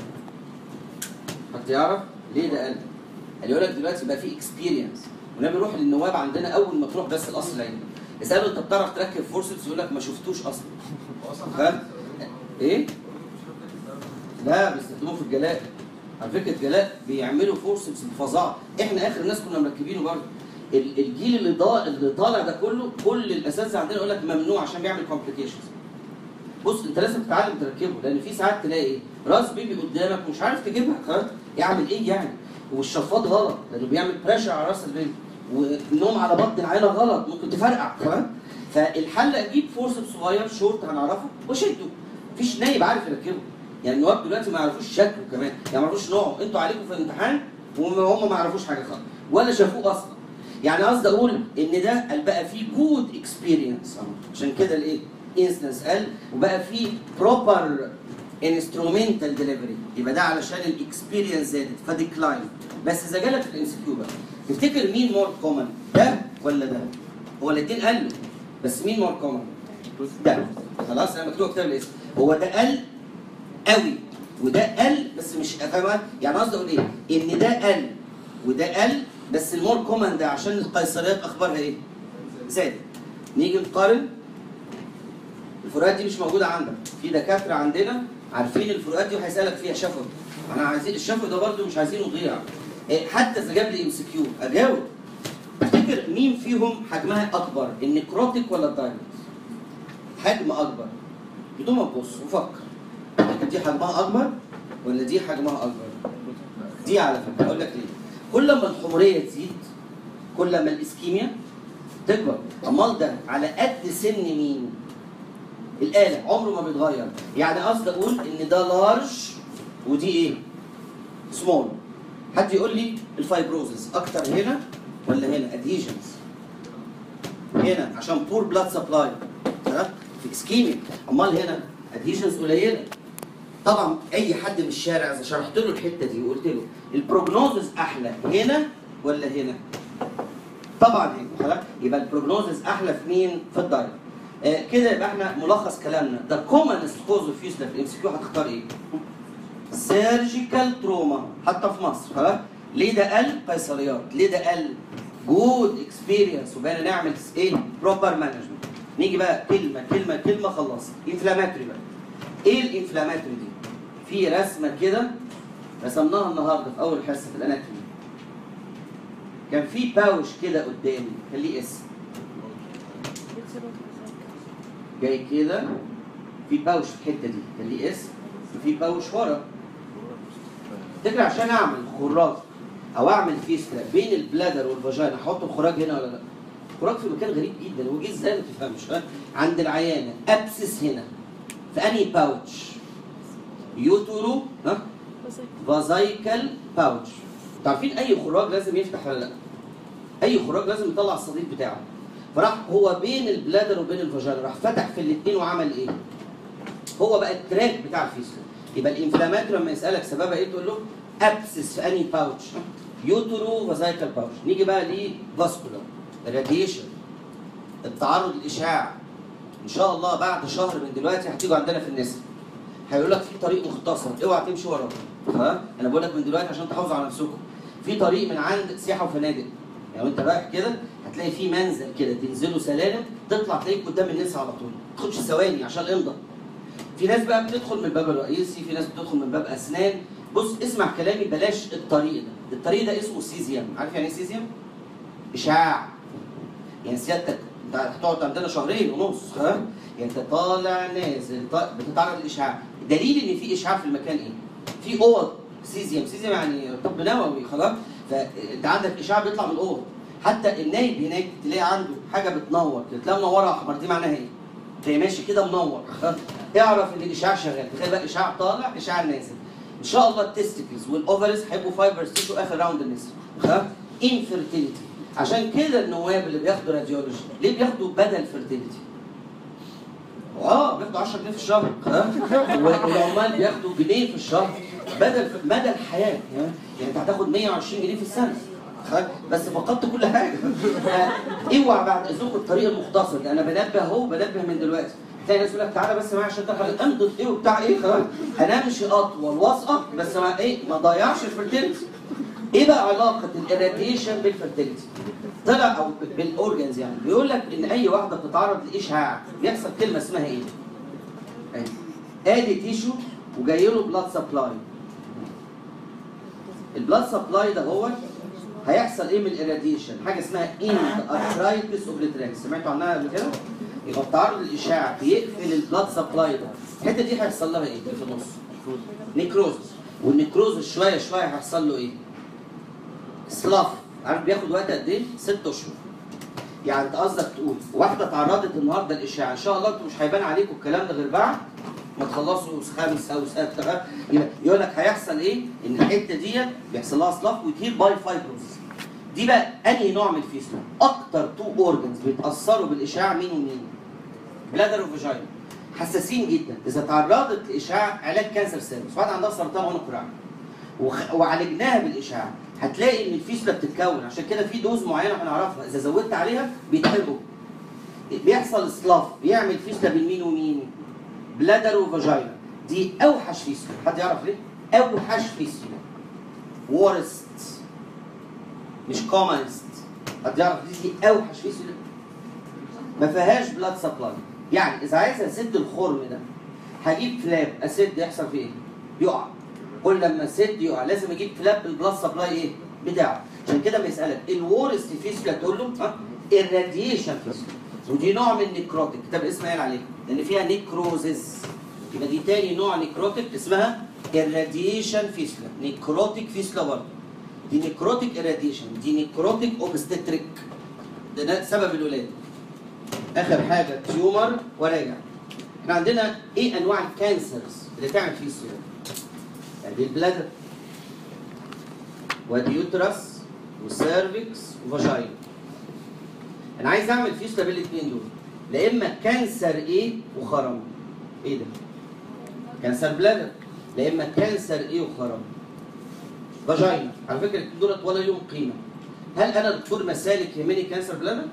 حد يعرف ليه ده قل؟ اللي يقول لك دلوقتي بقى في اكسبيرينس ولما بنروح للنواب عندنا اول ما تروح بس القصر العيني اساله انت بتعرف تركب فورسبس يقول لك ما شفتوش اصلا ها ايه لا بيستخدموه في الجلاء على فكره الجلاء بيعملوا فورسبس بفظاعه احنا اخر الناس كنا مركبينه برضه ال- الجيل اللي ضا... اللي طالع ده كله كل الاساتذه عندنا يقول لك ممنوع عشان بيعمل كومبليكيشنز بص انت لازم تتعلم تركبه لان في ساعات تلاقي ايه راس بيبي قدامك ومش عارف تجيبها خلاص يعمل ايه يعني والشفاط غلط لانه بيعمل بريشر على راس البيبي والنوم على بطن العيله غلط ممكن تفرقع تمام فالحل اجيب فورسب صغير شورت هنعرفه وشده مفيش نايب عارف يركبه يعني النواب دلوقتي ما يعرفوش شكله كمان يعني ما يعرفوش نوعه انتوا عليكم في الامتحان وهم ما يعرفوش حاجه خالص ولا شافوه اصلا يعني قصدي اقول ان ده قال بقى فيه جود اكسبيرينس عشان كده الايه انستنس قال وبقى فيه بروبر انسترومنتال ديليفري يبقى ده علشان الاكسبيرينس زادت فديكلاين بس اذا جالك في الام كيو بقى تفتكر مين مور كومن ده ولا ده؟ هو الاثنين قالوا بس مين مور كومن؟ ده خلاص انا مكتوب كتاب الاسم هو ده قل قوي وده قل بس مش فاهم يعني قصدي اقول ايه ان ده قل وده قل بس المور كومن ده عشان القيصريات اخبارها ايه زادت نيجي نقارن الفروقات دي مش موجوده عندك في دكاتره عندنا عارفين الفروقات دي وهيسالك فيها شفوي انا عايزين الشفوي ده برده مش عايزينه يضيع إيه، حتى اذا جاب لي ام سي كيو اجاوب افتكر مين فيهم حجمها اكبر النكروتيك ولا الدايموند حجم اكبر بدون ما تبص وفكر لكن دي حجمها اكبر ولا دي حجمها اكبر دي على فكره اقول لك ليه كل ما الحموريه تزيد كل ما الاسكيميا تكبر امال ده على قد سن مين الاله عمره ما بيتغير يعني قصدي اقول ان ده لارج ودي ايه سمول حد يقول لي الفايبروزس اكتر هنا ولا هنا ادهيجنز هنا عشان بور بلاد سبلاي في اسكيميك امال هنا ادهيجنز قليله طبعا اي حد من الشارع اذا شرحت له الحته دي وقلت له البروجنوزس احلى هنا ولا هنا طبعا هنا خلاص يبقى البروجنوزس احلى في مين في الدايت آه كده يبقى احنا ملخص كلامنا ده كومنست كوز اوف فيستر في الام سي كيو هتختار ايه سيرجيكال تروما حتى في مصر خلاص ليه ده قل قيصريات ليه ده قل جود اكسبيرينس وبقينا نعمل ايه بروبر مانجمنت نيجي بقى كلمه كلمه كلمه خلصت انفلاماتوري بقى ايه الانفلاماتوري دي في رسمه كده رسمناها النهارده في اول حصه في الاناتومي كان في باوش كده قدامي كان ليه اسم جاي كده في باوش في الحته دي كان ليه اسم وفي باوش ورا تفتكر عشان اعمل خراج او اعمل فيسترا بين البلادر والفاجينا احط الخراج هنا ولا لا؟ الخراج في مكان غريب جدا هو جه ازاي ما تفهمش ها؟ عند العيانه ابسس هنا في انهي باوتش؟ يوتورو ها؟ فازايكال باوتش عارفين اي خراج لازم يفتح ولا لا؟ اي خراج لازم يطلع الصديد بتاعه فراح هو بين البلادر وبين الفاجينا راح فتح في الاثنين وعمل ايه؟ هو بقى التراك بتاع الفيسترا يبقى الانفلاماتوري لما يسالك سببها ايه تقول له ابسس في انهي باوتش يوترو فازايكال باوتش نيجي بقى لفاسكولار راديشن التعرض للاشعاع ان شاء الله بعد شهر من دلوقتي هتيجوا عندنا في النساء هيقول لك في طريق مختصر اوعى تمشي وراه ها انا بقول لك من دلوقتي عشان تحافظوا على نفسكم في طريق من عند سياحه وفنادق يعني وانت رايح كده هتلاقي في منزل كده تنزلوا سلالم تطلع تلاقيك قدام النساء على طول ما تاخدش ثواني عشان الامضه في ناس بقى بتدخل من الباب الرئيسي في ناس بتدخل من باب اسنان بص اسمع كلامي بلاش الطريق ده الطريق ده اسمه سيزيوم عارف يعني ايه سيزيوم اشعاع يعني سيادتك انت هتقعد عندنا شهرين ونص ها يعني انت طالع نازل طالع بتتعرض للاشعاع دليل ان في اشعاع في المكان ايه في اوض سيزيوم سيزيوم يعني طب نووي خلاص فانت عندك اشعاع بيطلع من الاوض حتى النايب هناك تلاقي عنده حاجه بتنور كده تلاقيها منوره احمر دي معناها ايه؟ تلاقي ماشي كده منور اعرف ان الاشعاع شغال تخيل بقى اشعاع طالع اشعاع نازل ان شاء الله التستيكلز والاوفرز هيبقوا فايبرز تيشو اخر راوند النساء ها انفيرتيليتي عشان كده النواب اللي بياخدوا راديولوجي ليه بياخدوا بدل فيرتيليتي اه بياخدوا 10 جنيه في الشهر ها والعمال بياخدوا جنيه في الشهر بدل مدى الحياه ها؟ يعني انت هتاخد 120 جنيه في السنه خد؟ بس فقدت كل حاجه اوعى بعد اذنكم الطريق المختصر ده انا بنبه اهو بنبه من دلوقتي تلاقي ناس يقول لك تعالى بس معايا عشان تاخد امضة ايه وبتاع ايه خلاص انا امشي اطول واسقط بس ما ايه ما ضيعش الفرتيلتي ايه بقى علاقه الاراديشن بالفرتيلتي؟ طلع او بالاورجنز يعني بيقول لك ان اي واحده بتتعرض لاشعاع بيحصل كلمه اسمها ايه؟ أيوة. ادي تيشو وجاي له بلاد سبلاي البلاد سبلاي ده هو هيحصل ايه من الاراديشن؟ حاجه اسمها اند ارثرايتس اوبليتريكس سمعتوا عنها قبل كده؟ يبقى التعرض للاشعاع بيقفل البلاد سبلاي ده الحته دي هيحصل لها ايه؟ في النص نيكروزس والنيكروز شويه شويه هيحصل له ايه؟ سلاف عارف بياخد وقت قد ايه؟ ست اشهر يعني انت قصدك تقول واحده تعرضت النهارده للاشعاع ان شاء الله انتوا مش هيبان عليكم الكلام ده غير بعد ما تخلصوا خمس او سته يقول لك هيحصل ايه؟ ان الحته ديت بيحصل لها سلاف وتهيل باي فايبروز دي بقى انهي نوع من الفيسلا؟ اكتر تو اورجنز بيتاثروا بالاشعاع مين ومين؟ بلادر وفاجينا حساسين جدا اذا تعرضت لاشعاع علاج كانسر سيرفس واحده عندها سرطان عنق رعب وخ... وعالجناها بالاشعاع هتلاقي ان الفيسلا بتتكون عشان كده في دوز معينه هنعرفها اذا زودت عليها بيتحرقوا بيحصل سلاف بيعمل فيسلا بين مين ومين؟ بلادر وفاجينا دي اوحش فيسيولا حد يعرف ليه اوحش فيسيولا worst مش commonest حد يعرف ليه دي اوحش فيسيولا ما فيهاش بلاد سبلاي يعني اذا عايز اسد الخرم ده هجيب فلاب اسد يحصل فيه ايه يقع كل لما اسد يقع لازم اجيب فلاب بالبلاد سبلاي ايه بتاعه عشان كده بيسالك الورست فيسيولا تقول له ها الراديشن فيسيولا ودي نوع من النيكروتيك كتاب اسمها قال عليه لان فيها نيكروزز يبقى دي تاني نوع نيكروتيك اسمها الراديشن فيسلا نيكروتيك فيسلا برضه دي نيكروتيك اراديشن دي نيكروتيك اوبستتريك ده, ده سبب الولاده اخر حاجه تيومر وراجع احنا عندنا ايه انواع الكانسرز اللي تعمل فيسلا ادي البلادر وادي يوترس وسيرفكس وفاجاين انا عايز اعمل فيسلا بالاثنين دول لا اما كانسر ايه وخرم ايه ده كانسر بلادر لا اما كانسر ايه وخرم فاجينا على فكره الاثنين دولت ولا ليهم قيمه هل انا دكتور مسالك يهمني كانسر بلادر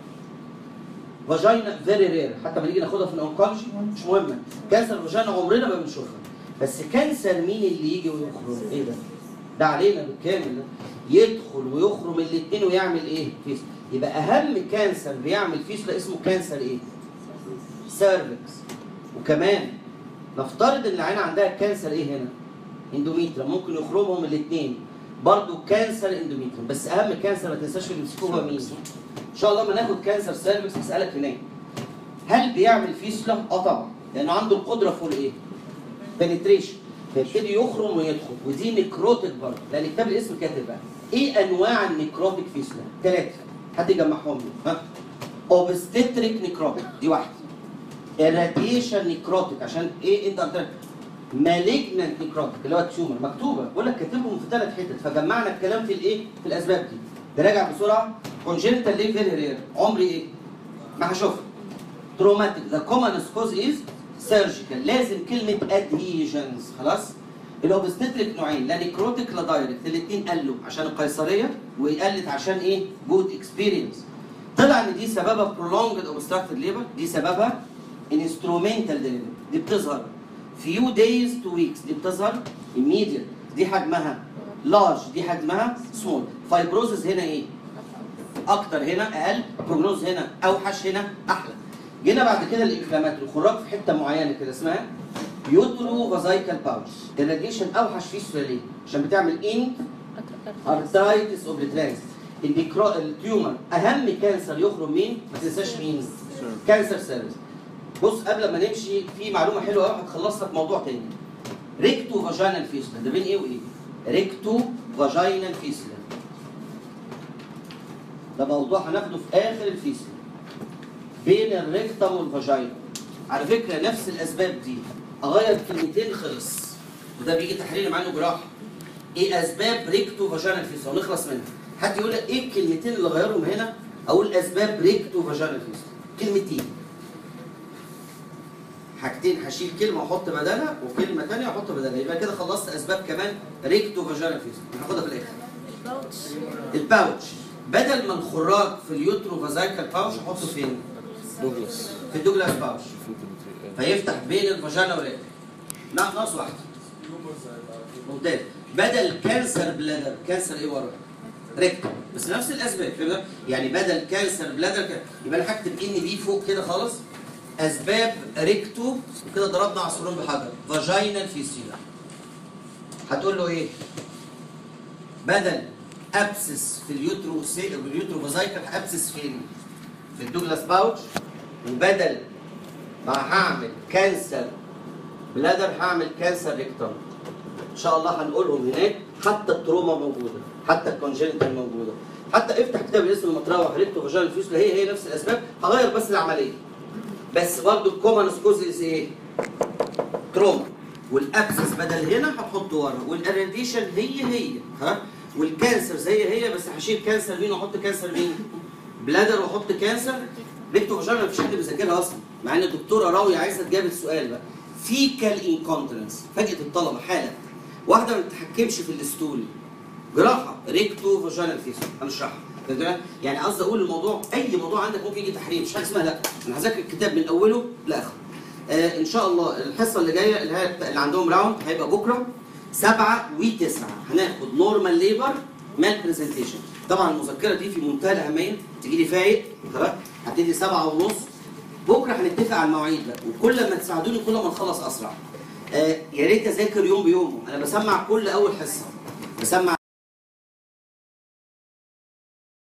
فاجينا فيري رير حتى لما نيجي ناخدها في الانكولوجي مش مهمه كانسر فاجينا عمرنا ما بنشوفها بس كانسر مين اللي يجي ويخرم ايه ده ده علينا بالكامل ده يدخل ويخرم الاثنين ويعمل ايه فيس يبقى اهم كانسر بيعمل فيسلا اسمه كانسر ايه سيرفكس وكمان نفترض ان العينه عندها كانسر ايه هنا اندوميترا ممكن يخرمهم الاثنين برضه كانسر اندوميترا بس اهم كانسر ما تنساش في الامسكوه مين ان شاء الله ما ناخد كانسر سيرفكس اسالك هناك هل بيعمل فيسلا اه طبعا لانه عنده القدره فوق ايه بنتريشن فيبتدي يخرم ويدخل ودي نيكروتيك برضه لان كتاب الاسم كاتب بقى ايه انواع النيكروتيك فيسلا ثلاثه حد يجمعهم لي ها اوبستتريك نيكروتيك دي واحده الراديشن نيكروتيك عشان ايه انت قلت مالجنانت نيكروتيك اللي هو التيومر مكتوبه بقول لك كاتبهم في ثلاث حتت فجمعنا الكلام في الايه في الاسباب دي نراجع بسرعه كونجنتال ليه فيري رير عمري ايه ما هشوفها تروماتيك ذا كومنست كوز از سيرجيكال لازم كلمه ادهيجنز خلاص الاوبستتريك نوعين لا نيكروتيك لا دايركت الاثنين قالوا عشان القيصريه وقالت عشان ايه جود اكسبيرينس طلع ان دي سببها prolonged obstructed labor دي سببها instrumental delivery دي بتظهر few days to weeks دي بتظهر immediate دي حجمها large دي حجمها small fibrosis هنا ايه اكتر هنا اقل بروجنوز هنا اوحش هنا احلى جينا بعد كده الانفلاماتوري خراج في حته معينه كده اسمها يوترو فازايكال باوش الراديشن اوحش فيه ليه؟ عشان بتعمل ان ارتايتس اوبليترانس البيكرو التيومر اهم كانسر يخرج مين؟ ما تنساش مين؟ كانسر سيرفيس بص قبل ما نمشي في معلومه حلوه قوي هتخلص لك موضوع تاني ريكتو فاجينال فيسلا ده بين ايه وايه؟ ريكتو فاجينال فيسلا ده موضوع هناخده في اخر الفيسلا بين الريكتم والفاجينا على فكره نفس الاسباب دي اغير كلمتين خلص وده بيجي تحليل مع انه جراحه ايه اسباب ريكتو فاجينال فيسلا ونخلص منها حد يقول لك ايه الكلمتين اللي غيرهم هنا اقول اسباب ريكتو فاجينال فيسلا كلمتين حاجتين هشيل كلمه واحط بدلها وكلمه ثانيه واحط بدلها يبقى كده خلصت اسباب كمان ريكتو فاجينال فيسلا هاخدها في الاخر الباوتش بدل ما الخراج في اليوترو فازايكال باوش احطه فين؟
دوجلاس
في الدوجلاس باوش فيفتح بين الفاجينا والريكتم نعم ناقص واحده ممتاز بدل كانسر بلادر كانسر ايه ورا؟ ريكتم بس نفس الاسباب فهمت؟ يعني بدل كانسر بلادر كده. يبقى انا هكتب ان بي فوق كده خالص اسباب ريكتو وكده ضربنا عصفورين بحجر فاجينال فيسيولا هتقول له ايه؟ بدل ابسس في اليوترو سي اليوترو فازايكل ابسس فين؟ في الدوجلاس باوتش وبدل ما هعمل كانسر بلادر هعمل كانسر ريكتوم ان شاء الله هنقولهم هناك حتى التروما موجوده حتى الكونجنتال موجوده حتى افتح كتاب الاسم المتراوح ريكتو فاجينال فيسولا هي هي نفس الاسباب هغير بس العمليه بس برضه الكومن كوز ايه؟ تروما والابسس بدل هنا هتحطه ورا والاراديشن هي هي ها والكانسر زي هي بس هشيل كانسر مين واحط كانسر مين؟ بلادر واحط كانسر ريكتو فاجينال مفيش حد بيذاكرها اصلا مع ان الدكتوره راويه عايزه تجاوب السؤال بقى فيكال انكونترنس فاجئت الطلبه حاله واحده ما بتتحكمش في الستول جراحه ريكتو فاجينال فيسو هنشرحها فهمت؟ يعني قصدي اقول الموضوع اي موضوع عندك ممكن يجي تحريم مش حاجه اسمها لا انا هذاكر الكتاب من اوله لاخره آه ان شاء الله الحصه اللي جايه اللي, هي اللي عندهم راوند هيبقى بكره سبعة وتسعة هناخد نورمال ليبر مال برزنتيشن طبعا المذكره دي في منتهى الاهميه تجي لي فايق خلاص هبتدي سبعة ونص بكره هنتفق على المواعيد بقى وكل ما تساعدوني كل ما نخلص اسرع آه يا ريت اذاكر يوم بيومه انا بسمع كل اول حصه بسمع